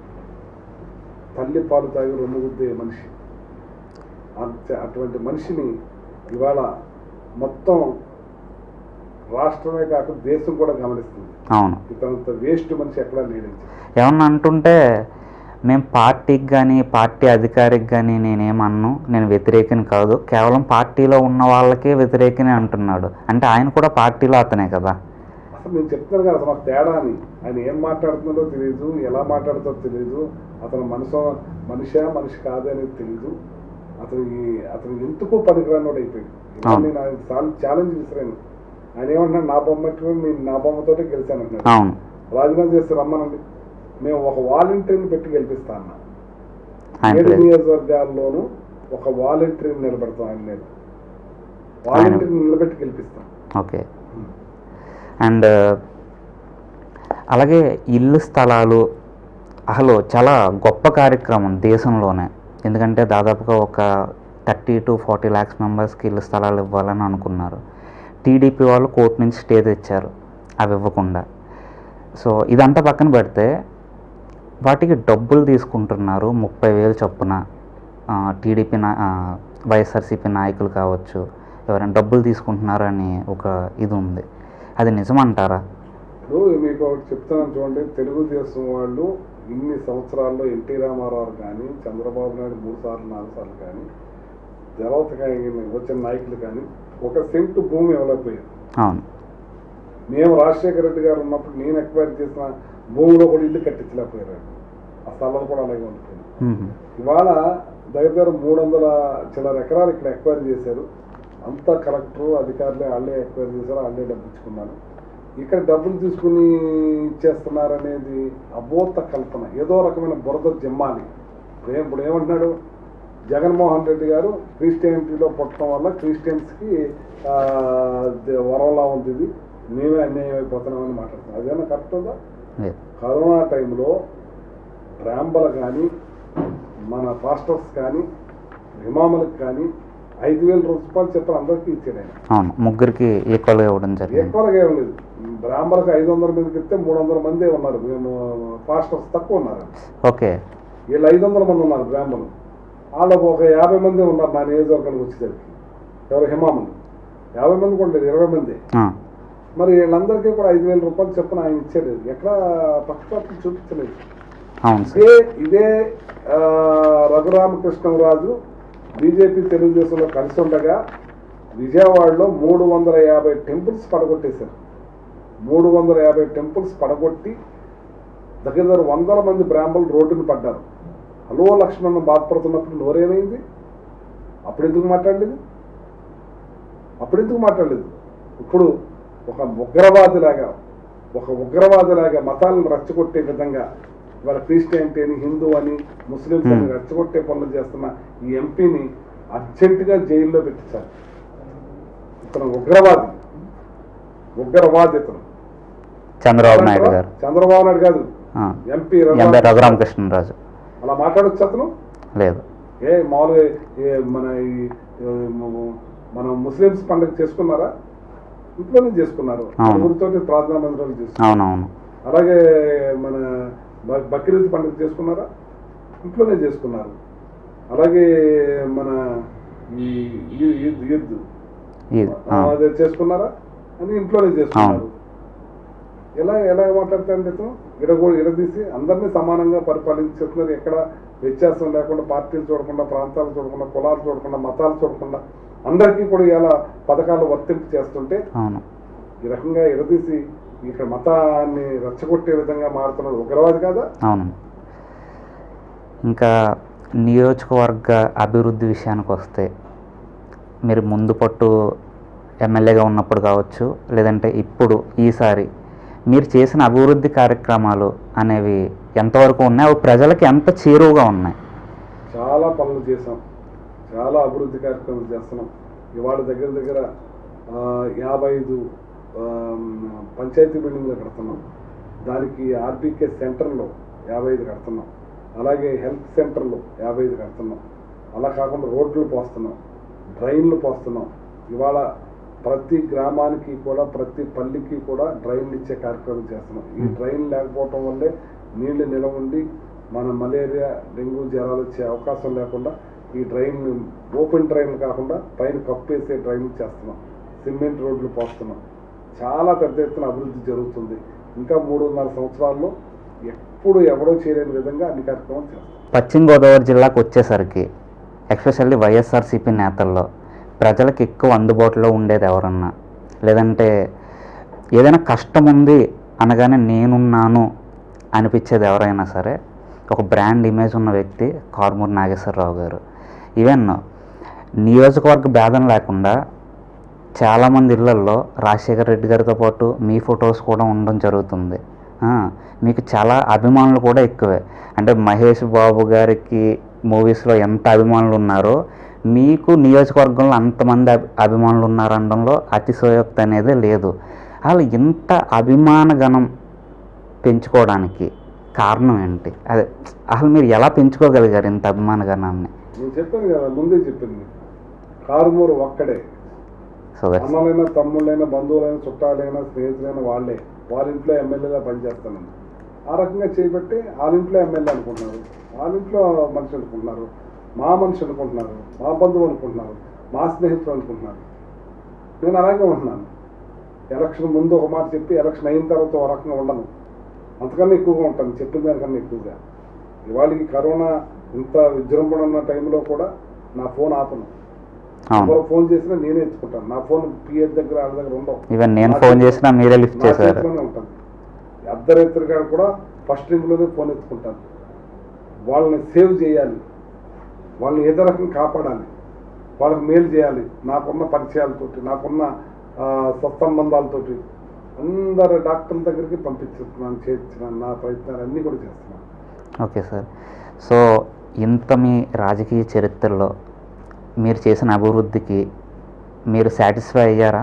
తల్లి పాలు తాగి రొమ్ము గుద్దే మనిషి అంత- అటువంటి మనిషిని ఇవాళ మొత్తం రాష్ట్రమే కాక దేశం కూడా గమనిస్తుంది అవును ఇతనంత వేస్ట్ మనిషి ఎక్కడా లేడండి ఏమన్నా అంటుంటే మేము పార్టీకి కానీ పార్టీ అధికారికి కానీ నేనేమన్ను నేను వ్యతిరేకని కాదు కేవలం పార్టీలో ఉన్న వాళ్ళకే వ్యతిరేకని అంటున్నాడు అంటే ఆయన కూడా పార్టీలో అతనే కదా అసలు నేను చెప్తున్నాను కదా అసలు నాకు తేడా అని ఆయన ఏం మాట్లాడుతున్నాడో తెలియదు ఎలా మాట్లాడుతాడో తెలియదు అతను మనసు మనిషా మనిషి కాదు అనేది తెలియదు అతను ఈ- అతను ఎందుకో పనికిరానోడు అయిపోయాడు ఇలా అవును. నేను ఆయన ఛాలెంజ్ విసిరాను ఆయన ఏమంటున్నాడు నా బొమ్మ పెట్టుకుని నేను నా బొమ్మతోటే గెలిచాను అంటున్నాడు అవును రాజీనామా చేస్తే రమ్మనండి మేము ఒక వాలంటీర్ని పెట్టి గెలిపిస్తా అన్న ఆయన ఏడు ప్లేస్ నియోజకవర్గాల్లోనూ ఒక వాలంటీర్ని నిలబెడతాం ఆయన మీద వాలంటీర్ని నిలబెట్టి గెలిపిస్తాం ఓకే అండ్ అలాగే ఇల్లు స్థలాలు అసలు చాలా గొప్ప కార్యక్రమం దేశంలోనే ఎందుకంటే దాదాపుగా ఒక థర్టీ టు ఫార్టీ ల్యాక్స్ మెంబర్స్కి ఇల్లు స్థలాలు ఇవ్వాలని అనుకున్నారు టీడీపీ వాళ్ళు కోర్టు నుంచి స్టే తెచ్చారు అవి ఇవ్వకుండా సో ఇదంతా పక్కన పెడితే వాటికి డబ్బులు తీసుకుంటున్నారు ముప్పై వేలు చొప్పున టీడీపీ నా ఆ, వైఎస్ఆర్సీపీ నాయకులు కావచ్చు ఎవరైనా డబ్బులు తీసుకుంటున్నారు అని ఒక ఇది ఉంది అది నిజమంటారా ఇప్పుడు మీకు ఒకటి చెప్తున్నాను చూడండి తెలుగుదేశం వాళ్ళు ఇన్ని సంవత్సరాల్లో ఎన్టీ రామారావు కానీ చంద్రబాబు నాయుడు మూడు సార్లు నాలుగు సార్లు కానీ తర్వాత కానీ వచ్చిన నాయకులు కానీ ఒక సెంటు భూమి ఇవ్వలేకపోయారు అవును మేము రాజశేఖర రెడ్డి గారు ఉన్నప్పుడు నేను ఎక్వైర్ చేసిన భూమిలో కూడా ఇల్లు కట్టించలేకపోయారు ఆ స్థలాలు కూడా అలాగే ఉండిపోయింది మ్మ్. ఇవాళ దగ్గర దగ్గర మూడు వందల చిల్లర ఎకరాలు ఇక్కడ ఎక్వైర్ చేశారు అంతా కలెక్టర్ అధికారులే వాళ్ళే ఎక్వైర్ చేశారు వాళ్ళే డబ్బు ఇచ్చుకున్నారు ఇక్కడ డబ్బులు తీసుకుని ఇచ్చేస్తున్నారు అనేది అబోత కల్పన ఏదో రకమైన బురద జిమ్మాలి ఇప్పుడు ఏం- ఇప్పుడు ఏమంటున్నాడు జగన్మోహన్ రెడ్డి గారు క్రిస్టియానిటీలో పుట్టడం వల్ల క్రిస్టియన్స్కి ఆ, ద- వరంలా ఉంది ఇది మేమే అన్యాయం అయిపోతున్నామని మాట్లాడుతున్నాం అదేమన్నా కరెక్ట్ ఉందా లేదు. కరోనా టైంలో రాంబలు కానీ మన పాస్టర్స్ కానీ ఇమాములకు కానీ ఐదు వేల రూపాయలు చెప్పిన అందరికీ ఇచ్చాడు ఆయన అవును ముగ్గురికి ఈక్వల్గా ఇవ్వడం జరిగింది ఎక్కువగా ఏం లేదు బ్రాహ్మణులకు ఐదు వందల మందికి ఇస్తే మూడు వందల మందే ఉన్నారు మేము పాస్టర్స్ తక్కువ ఉన్నారు ఓకే వీళ్ళు ఐదు వందల మంది ఉన్నారు బ్రాహ్మణులు వాళ్ళకు ఒక యాభై మంది ఉన్నారు నా నియోజకవర్గానికి వచ్చేసరికి ఎవరు హిమాములు యాభై మంది కూడా లేదు ఇరవై మంది ఆ, మరి వీళ్ళందరికీ కూడా ఐదు వేల రూపాయలు చెప్పిన ఆయన ఇచ్చాడు ఎక్కడ పక్షపాతం చూపించలేదు అవును సార్ ఇదే ఇదే ఆ, రఘురామకృష్ణరాజు బీజేపీ తెలుగుదేశంలో కలిసి ఉండగా విజయవాడలో మూడు వందల యాభై టెంపుల్స్ పడగొట్టేశారు మూడు వందల యాభై టెంపుల్స్ పడగొట్టి దగ్గర దగ్గర వందల మంది బ్రాహ్మణులు రోడ్డును పడ్డారు హలో లక్ష్మణ్ బాధపడుతున్నప్పుడు నోరేమైంది అప్పుడు ఎందుకు మాట్లాడలేదు అప్పుడు ఎందుకు మాట్లాడలేదు ఇప్పుడు ఒక ఉగ్రవాదిలాగా ఒక ఉగ్రవాదిలాగా మతాలను రెచ్చగొట్టే విధంగా ఇవాళ క్రిస్టియానిటీ అని హిందూ అని ముస్లిమ్స్ అని Hmm. రెచ్చగొట్టే పనులు చేస్తున్న ఈ ఎంపీని అర్జెంటుగా జైల్లో పెట్టించాలి ఇతను ఉగ్రవాది ఉగ్రవాది ఇతను చంద్రబాబు నాయుడు గారు చంద్రబాబు నాయుడు కాదు ఆ, ఎంపీ ఎంబై రఘురామకృష్ణరాజు అలా మాట్లాడొచ్చు అతను లేదు ఏ మామూలుగా ఏ మన ఈ ఏ మ- మన ముస్లిమ్స్ పండుగ చేసుకున్నారా ఇంట్లోనే చేసుకున్నారు అవును. ఊరితోటి ప్రార్థనా మందిరాలు చేసుకున్నారు అవునవును అలాగే మన బ- బక్రీద్ పండుగ చేసుకున్నారా ఇంట్లోనే చేసుకున్నారు అలాగే మన ఈ ఈ- ఈద్ ఈద్ ఇది ఆ, అదే చేసుకున్నారా అని ఇంట్లోనే చేసుకున్నారు ఎలా ఎలా మాట్లాడతారండి ఇతను ఇడగో ఇడదీసి అందరినీ సమానంగా పరిపాలించేస్తున్నారు ఎక్కడ వ్యత్యాసం లేకుండా పార్టీలు చూడకుండా ప్రాంతాలు చూడకుండా కులాలు చూడకుండా మతాలు చూడకుండా అందరికీ కూడా ఇలా పథకాలు వర్తింపు చేస్తుంటే అవును ఈ రకంగా ఇడదీసి ఇక్కడ మతాన్ని రెచ్చగొట్టే విధంగా మారుతున్నాడు ఉగ్రవాది కాదా అవును ఇంకా నియోజకవర్గ అభివృద్ధి విషయానికి వస్తే మీరు ముందు పట్టు ఎమ్మెల్యేగా ఉన్నప్పుడు కావచ్చు లేదంటే ఇప్పుడు ఈసారి మీరు చేసిన అభివృద్ధి కార్యక్రమాలు అనేవి ఎంతవరకు ఉన్నాయి అవి ప్రజలకి ఎంత చేరువుగా ఉన్నాయి చాలా పనులు చేసాం చాలా అభివృద్ధి కార్యక్రమాలు చేస్తున్నాం ఇవాళ దగ్గర దగ్గర ఆ, యాభై ఐదు ఆ, పంచాయతీ బిల్డింగ్లు కడుతున్నాం దానికి ఆర్బీకే సెంటర్లో యాభై ఐదు కడుతున్నాం అలాగే హెల్త్ సెంటర్లో యాభై ఐదు కడుతున్నాం అలా కాకుండా రోడ్లు పోస్తున్నాం డ్రైన్లు పోస్తున్నాం ఇవాళ ప్రతి గ్రామానికి కూడా ప్రతి పల్లికి కూడా డ్రైన్లు ఇచ్చే కార్యక్రమం చేస్తున్నాం ఈ Hmm. డ్రైన్ లేకపోవటం వల్లే నీళ్లు నిలవ ఉండి మన మలేరియా డెంగ్యూ జ్వరాలు వచ్చే అవకాశం లేకుండా ఈ డ్రైన్ ఓపెన్ డ్రైన్ కాకుండా పైన కప్పేసే డ్రైన్ చేస్తున్నాం సిమెంట్ రోడ్లు పోస్తున్నాం చాలా పెద్ద ఎత్తున అభివృద్ధి జరుగుతుంది ఇంకా మూడున్నర సంవత్సరాల్లో ఎప్పుడు ఎవరో చేయలేని విధంగా అన్ని కార్యక్రమాలు చేస్తాం పశ్చిమ గోదావరి జిల్లాకు వచ్చేసరికి ఎస్పెషల్లీ వైఎస్ఆర్సీపీ నేతల్లో ప్రజలకు ఎక్కువ అందుబాటులో ఉండేది ఎవరన్నా లేదంటే ఏదైనా కష్టం ఉంది అనగానే నేనున్నాను అనిపించేది ఎవరైనా సరే ఒక బ్రాండ్ ఇమేజ్ ఉన్న వ్యక్తి కార్మూర్ నాగేశ్వరరావు గారు ఈవెన్ నియోజకవర్గ భేదం లేకుండా చాలామంది ఇళ్లల్లో రాజశేఖర రెడ్డి గారితో పాటు మీ ఫొటోస్ కూడా ఉండడం జరుగుతుంది ఆ, మీకు చాలా అభిమానులు కూడా ఎక్కువే అంటే మహేష్ బాబు గారికి మూవీస్లో ఎంత అభిమానులు ఉన్నారో మీకు నియోజకవర్గంలో అంతమంది అభి అభిమానులు ఉన్నారనడంలో అతిశయోక్తి అనేది లేదు అసలు ఇంత అభిమాన గణం పెంచుకోవడానికి కారణం ఏంటి అదే అసలు మీరు ఎలా పెంచుకోగలిగారు ఇంత అభిమాన గణాన్ని నేను చెప్పాను కదా ముందే చెప్పింది కారుమూరు ఒక్కడే సో దట్స్ అన్నలైనా తమ్ముళ్ళైనా బంధువులైనా చుట్టాలైనా స్నేహితులైన వాళ్ళే వాళ్ళ ఇంట్లో ఎమ్మెల్యేలా పనిచేస్తాను ఆ రకంగా చేయబట్టి వాళ్ళ ఇంట్లో ఎమ్మెల్యే అనుకుంటున్నారు వాళ్ళ ఇంట్లో మనిషి అనుకుంటున్నారు మా మనిషి అనుకుంటున్నారు మా బంధువు అనుకుంటున్నారు మా స్నేహితులు అనుకుంటున్నారు నేను అలాగే ఉంటున్నాను ఎలక్షన్ ముందు ఒక మాట చెప్పి ఎలక్షన్ అయిన తర్వాత ఒక రకంగా ఉండను అంతకన్నా ఎక్కువగా ఉంటాను చెప్పిన దానికన్నా ఎక్కువగా ఇవాళకి కరోనా ఇంత విజృంభణ ఉన్న టైంలో కూడా నా ఫోన్ ఆపను అవును ఎవరు ఫోన్ చేసినా నేనే ఎత్తుకుంటాను నా ఫోన్ పిఎస్ దగ్గర వాళ్ళ దగ్గర ఉండవు ఈవెన్ నేను నా ఫోన్ చేతిలో- చేసినా మీరే లిఫ్ట్ నా చేశారు చేతిలోనే ఉంటుంది అర్ధరాత్రి కూడా ఫస్ట్ రింగ్లోనే ఫోన్ ఎత్తుకుంటాను వాళ్ళని సేవ్ చేయాలి వాళ్ళని ఏదో రకంగా కాపాడాలి వాళ్ళకి మేలు చేయాలి నాకున్న పరిచయాలతోటి నాకున్న ఆ, సత్సంబంధాలతోటి అందరు డాక్టర్ల దగ్గరికి పంపించేస్తున్నాను చేర్చున్నాను నా ప్రయత్నాలు అన్నీ కూడా చేస్తున్నాను ఓకే సార్ సో ఇంత మీ రాజకీయ చరిత్రలో మీరు చేసిన అభివృద్ధికి మీరు సాటిస్ఫై అయ్యారా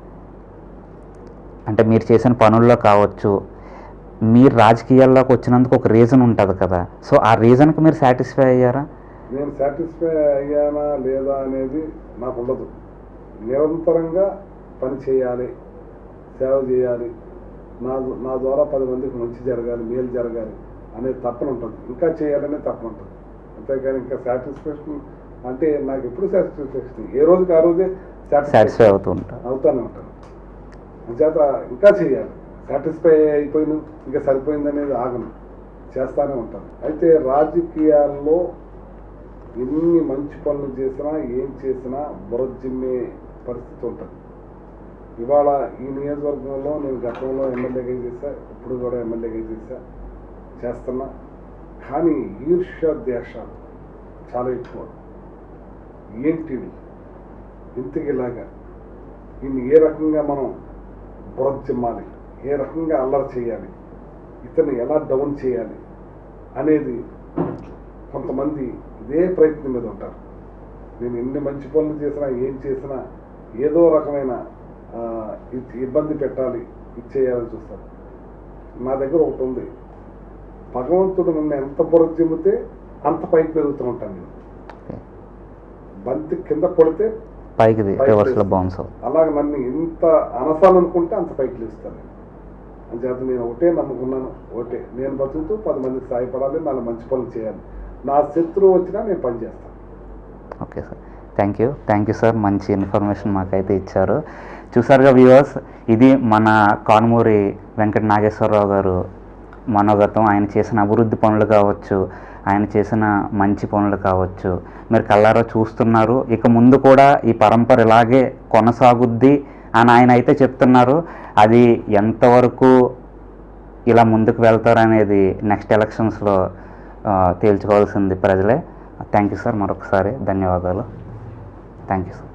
అంటే మీరు చేసిన పనుల్లో కావచ్చు మీరు రాజకీయాల్లోకి వచ్చినందుకు ఒక రీజన్ ఉంటుంది కదా సో ఆ రీజన్కి మీరు సాటిస్ఫై అయ్యారా నేను సాటిస్ఫై అయ్యానా లేదా అనేది నాకు ఉండదు నిరంతరంగా పని చేయాలి సేవ చేయాలి నా నా ద్వారా పది మందికి మంచి జరగాలి మేలు జరగాలి అనేది తప్పన ఉంటుంది ఇంకా చేయాలనే తప్పన ఉంటుంది అంతేగాని ఇంకా సాటిస్ఫాక్షన్ అంటే నాకు ఎప్పుడు సాటిస్ఫాక్షన్ ఏ రోజుకి ఆ రోజే సాటిస్ఫై అవుతూ ఉంటారు అవుతానే ఉంటాను అంచేత ఇంకా చేయాలి సాటిస్ఫై అయిపోయిన ఇంకా సరిపోయింది అనేది ఆగను చేస్తానే ఉంటాను అయితే రాజకీయాల్లో ఎన్ని మంచి పనులు చేసినా ఏం చేసినా బురజిమ్మే పరిస్థితి ఉంటుంది ఇవాళ ఈ నియోజకవర్గంలో నేను గతంలో ఎమ్మెల్యేగా చేశా ఇప్పుడు కూడా ఎమ్మెల్యేగా చేశా చేస్తున్నా కానీ ఈర్ష్య ద్వేషాలు చాలా ఎక్కువ ఏంటివి ఇంతకిలాగా దీన్ని ఏ రకంగా మనం బురచిమ్మాలి ఏ రకంగా అల్లరి చేయాలి ఇతన్ని ఎలా డౌన్ చేయాలి అనేది కొంతమంది ఇదే ప్రయత్నం మీద ఉంటారు నేను ఎన్ని మంచి పనులు చేసినా ఏం చేసినా ఏదో రకమైన ఆ, ఇ- ఇబ్బంది పెట్టాలి ఇచ్చేయాలని చూస్తారు నా దగ్గర ఒకటి ఉంది భగవంతుడు నన్ను ఎంత బుర్ర చిమ్మితే అంత పైకి పెరుగుతూ ఉంటాను నేను ఓకే. బంతి కింద పడితే పైకి పైకి రివర్స్లో లేస్తుంది. బౌన్స్ అవుతుంది అలాగ నన్ను ఎంత అనసాలనుకుంటే అంత పైకి లేస్తాను నేను అంచేత నేను ఒకటే నమ్ముకున్నాను ఒకటే నేను బతుకుతూ పది మందికి సహాయపడాలి నాలుగు మంచి పనులు చేయాలి నా శత్రువు వచ్చినా నేను పని చేస్తాను okay sir thank you thank you sir మంచి ఇన్ఫర్మేషన్ మాకైతే ఇచ్చారు చూసారుగా వ్యూవర్స్ ఇది మన కానుమూరి వెంకట నాగేశ్వరరావు గారు మనోగతం ఆయన చేసిన అభివృద్ధి పనులు కావచ్చు ఆయన చేసిన మంచి పనులు కావచ్చు మీరు కళ్ళారా చూస్తున్నారు ఇక ముందు కూడా ఈ పరంపర ఇలాగే కొనసాగుద్ది అని ఆయన అయితే చెప్తున్నారు అది ఎంతవరకు ఇలా ముందుకు వెళ్తారనేది నెక్స్ట్ ఎలక్షన్స్లో తేల్చుకోవాల్సింది ప్రజలే థ్యాంక్ యూ సార్ మరొకసారి ధన్యవాదాలు థ్యాంక్ యూ సార్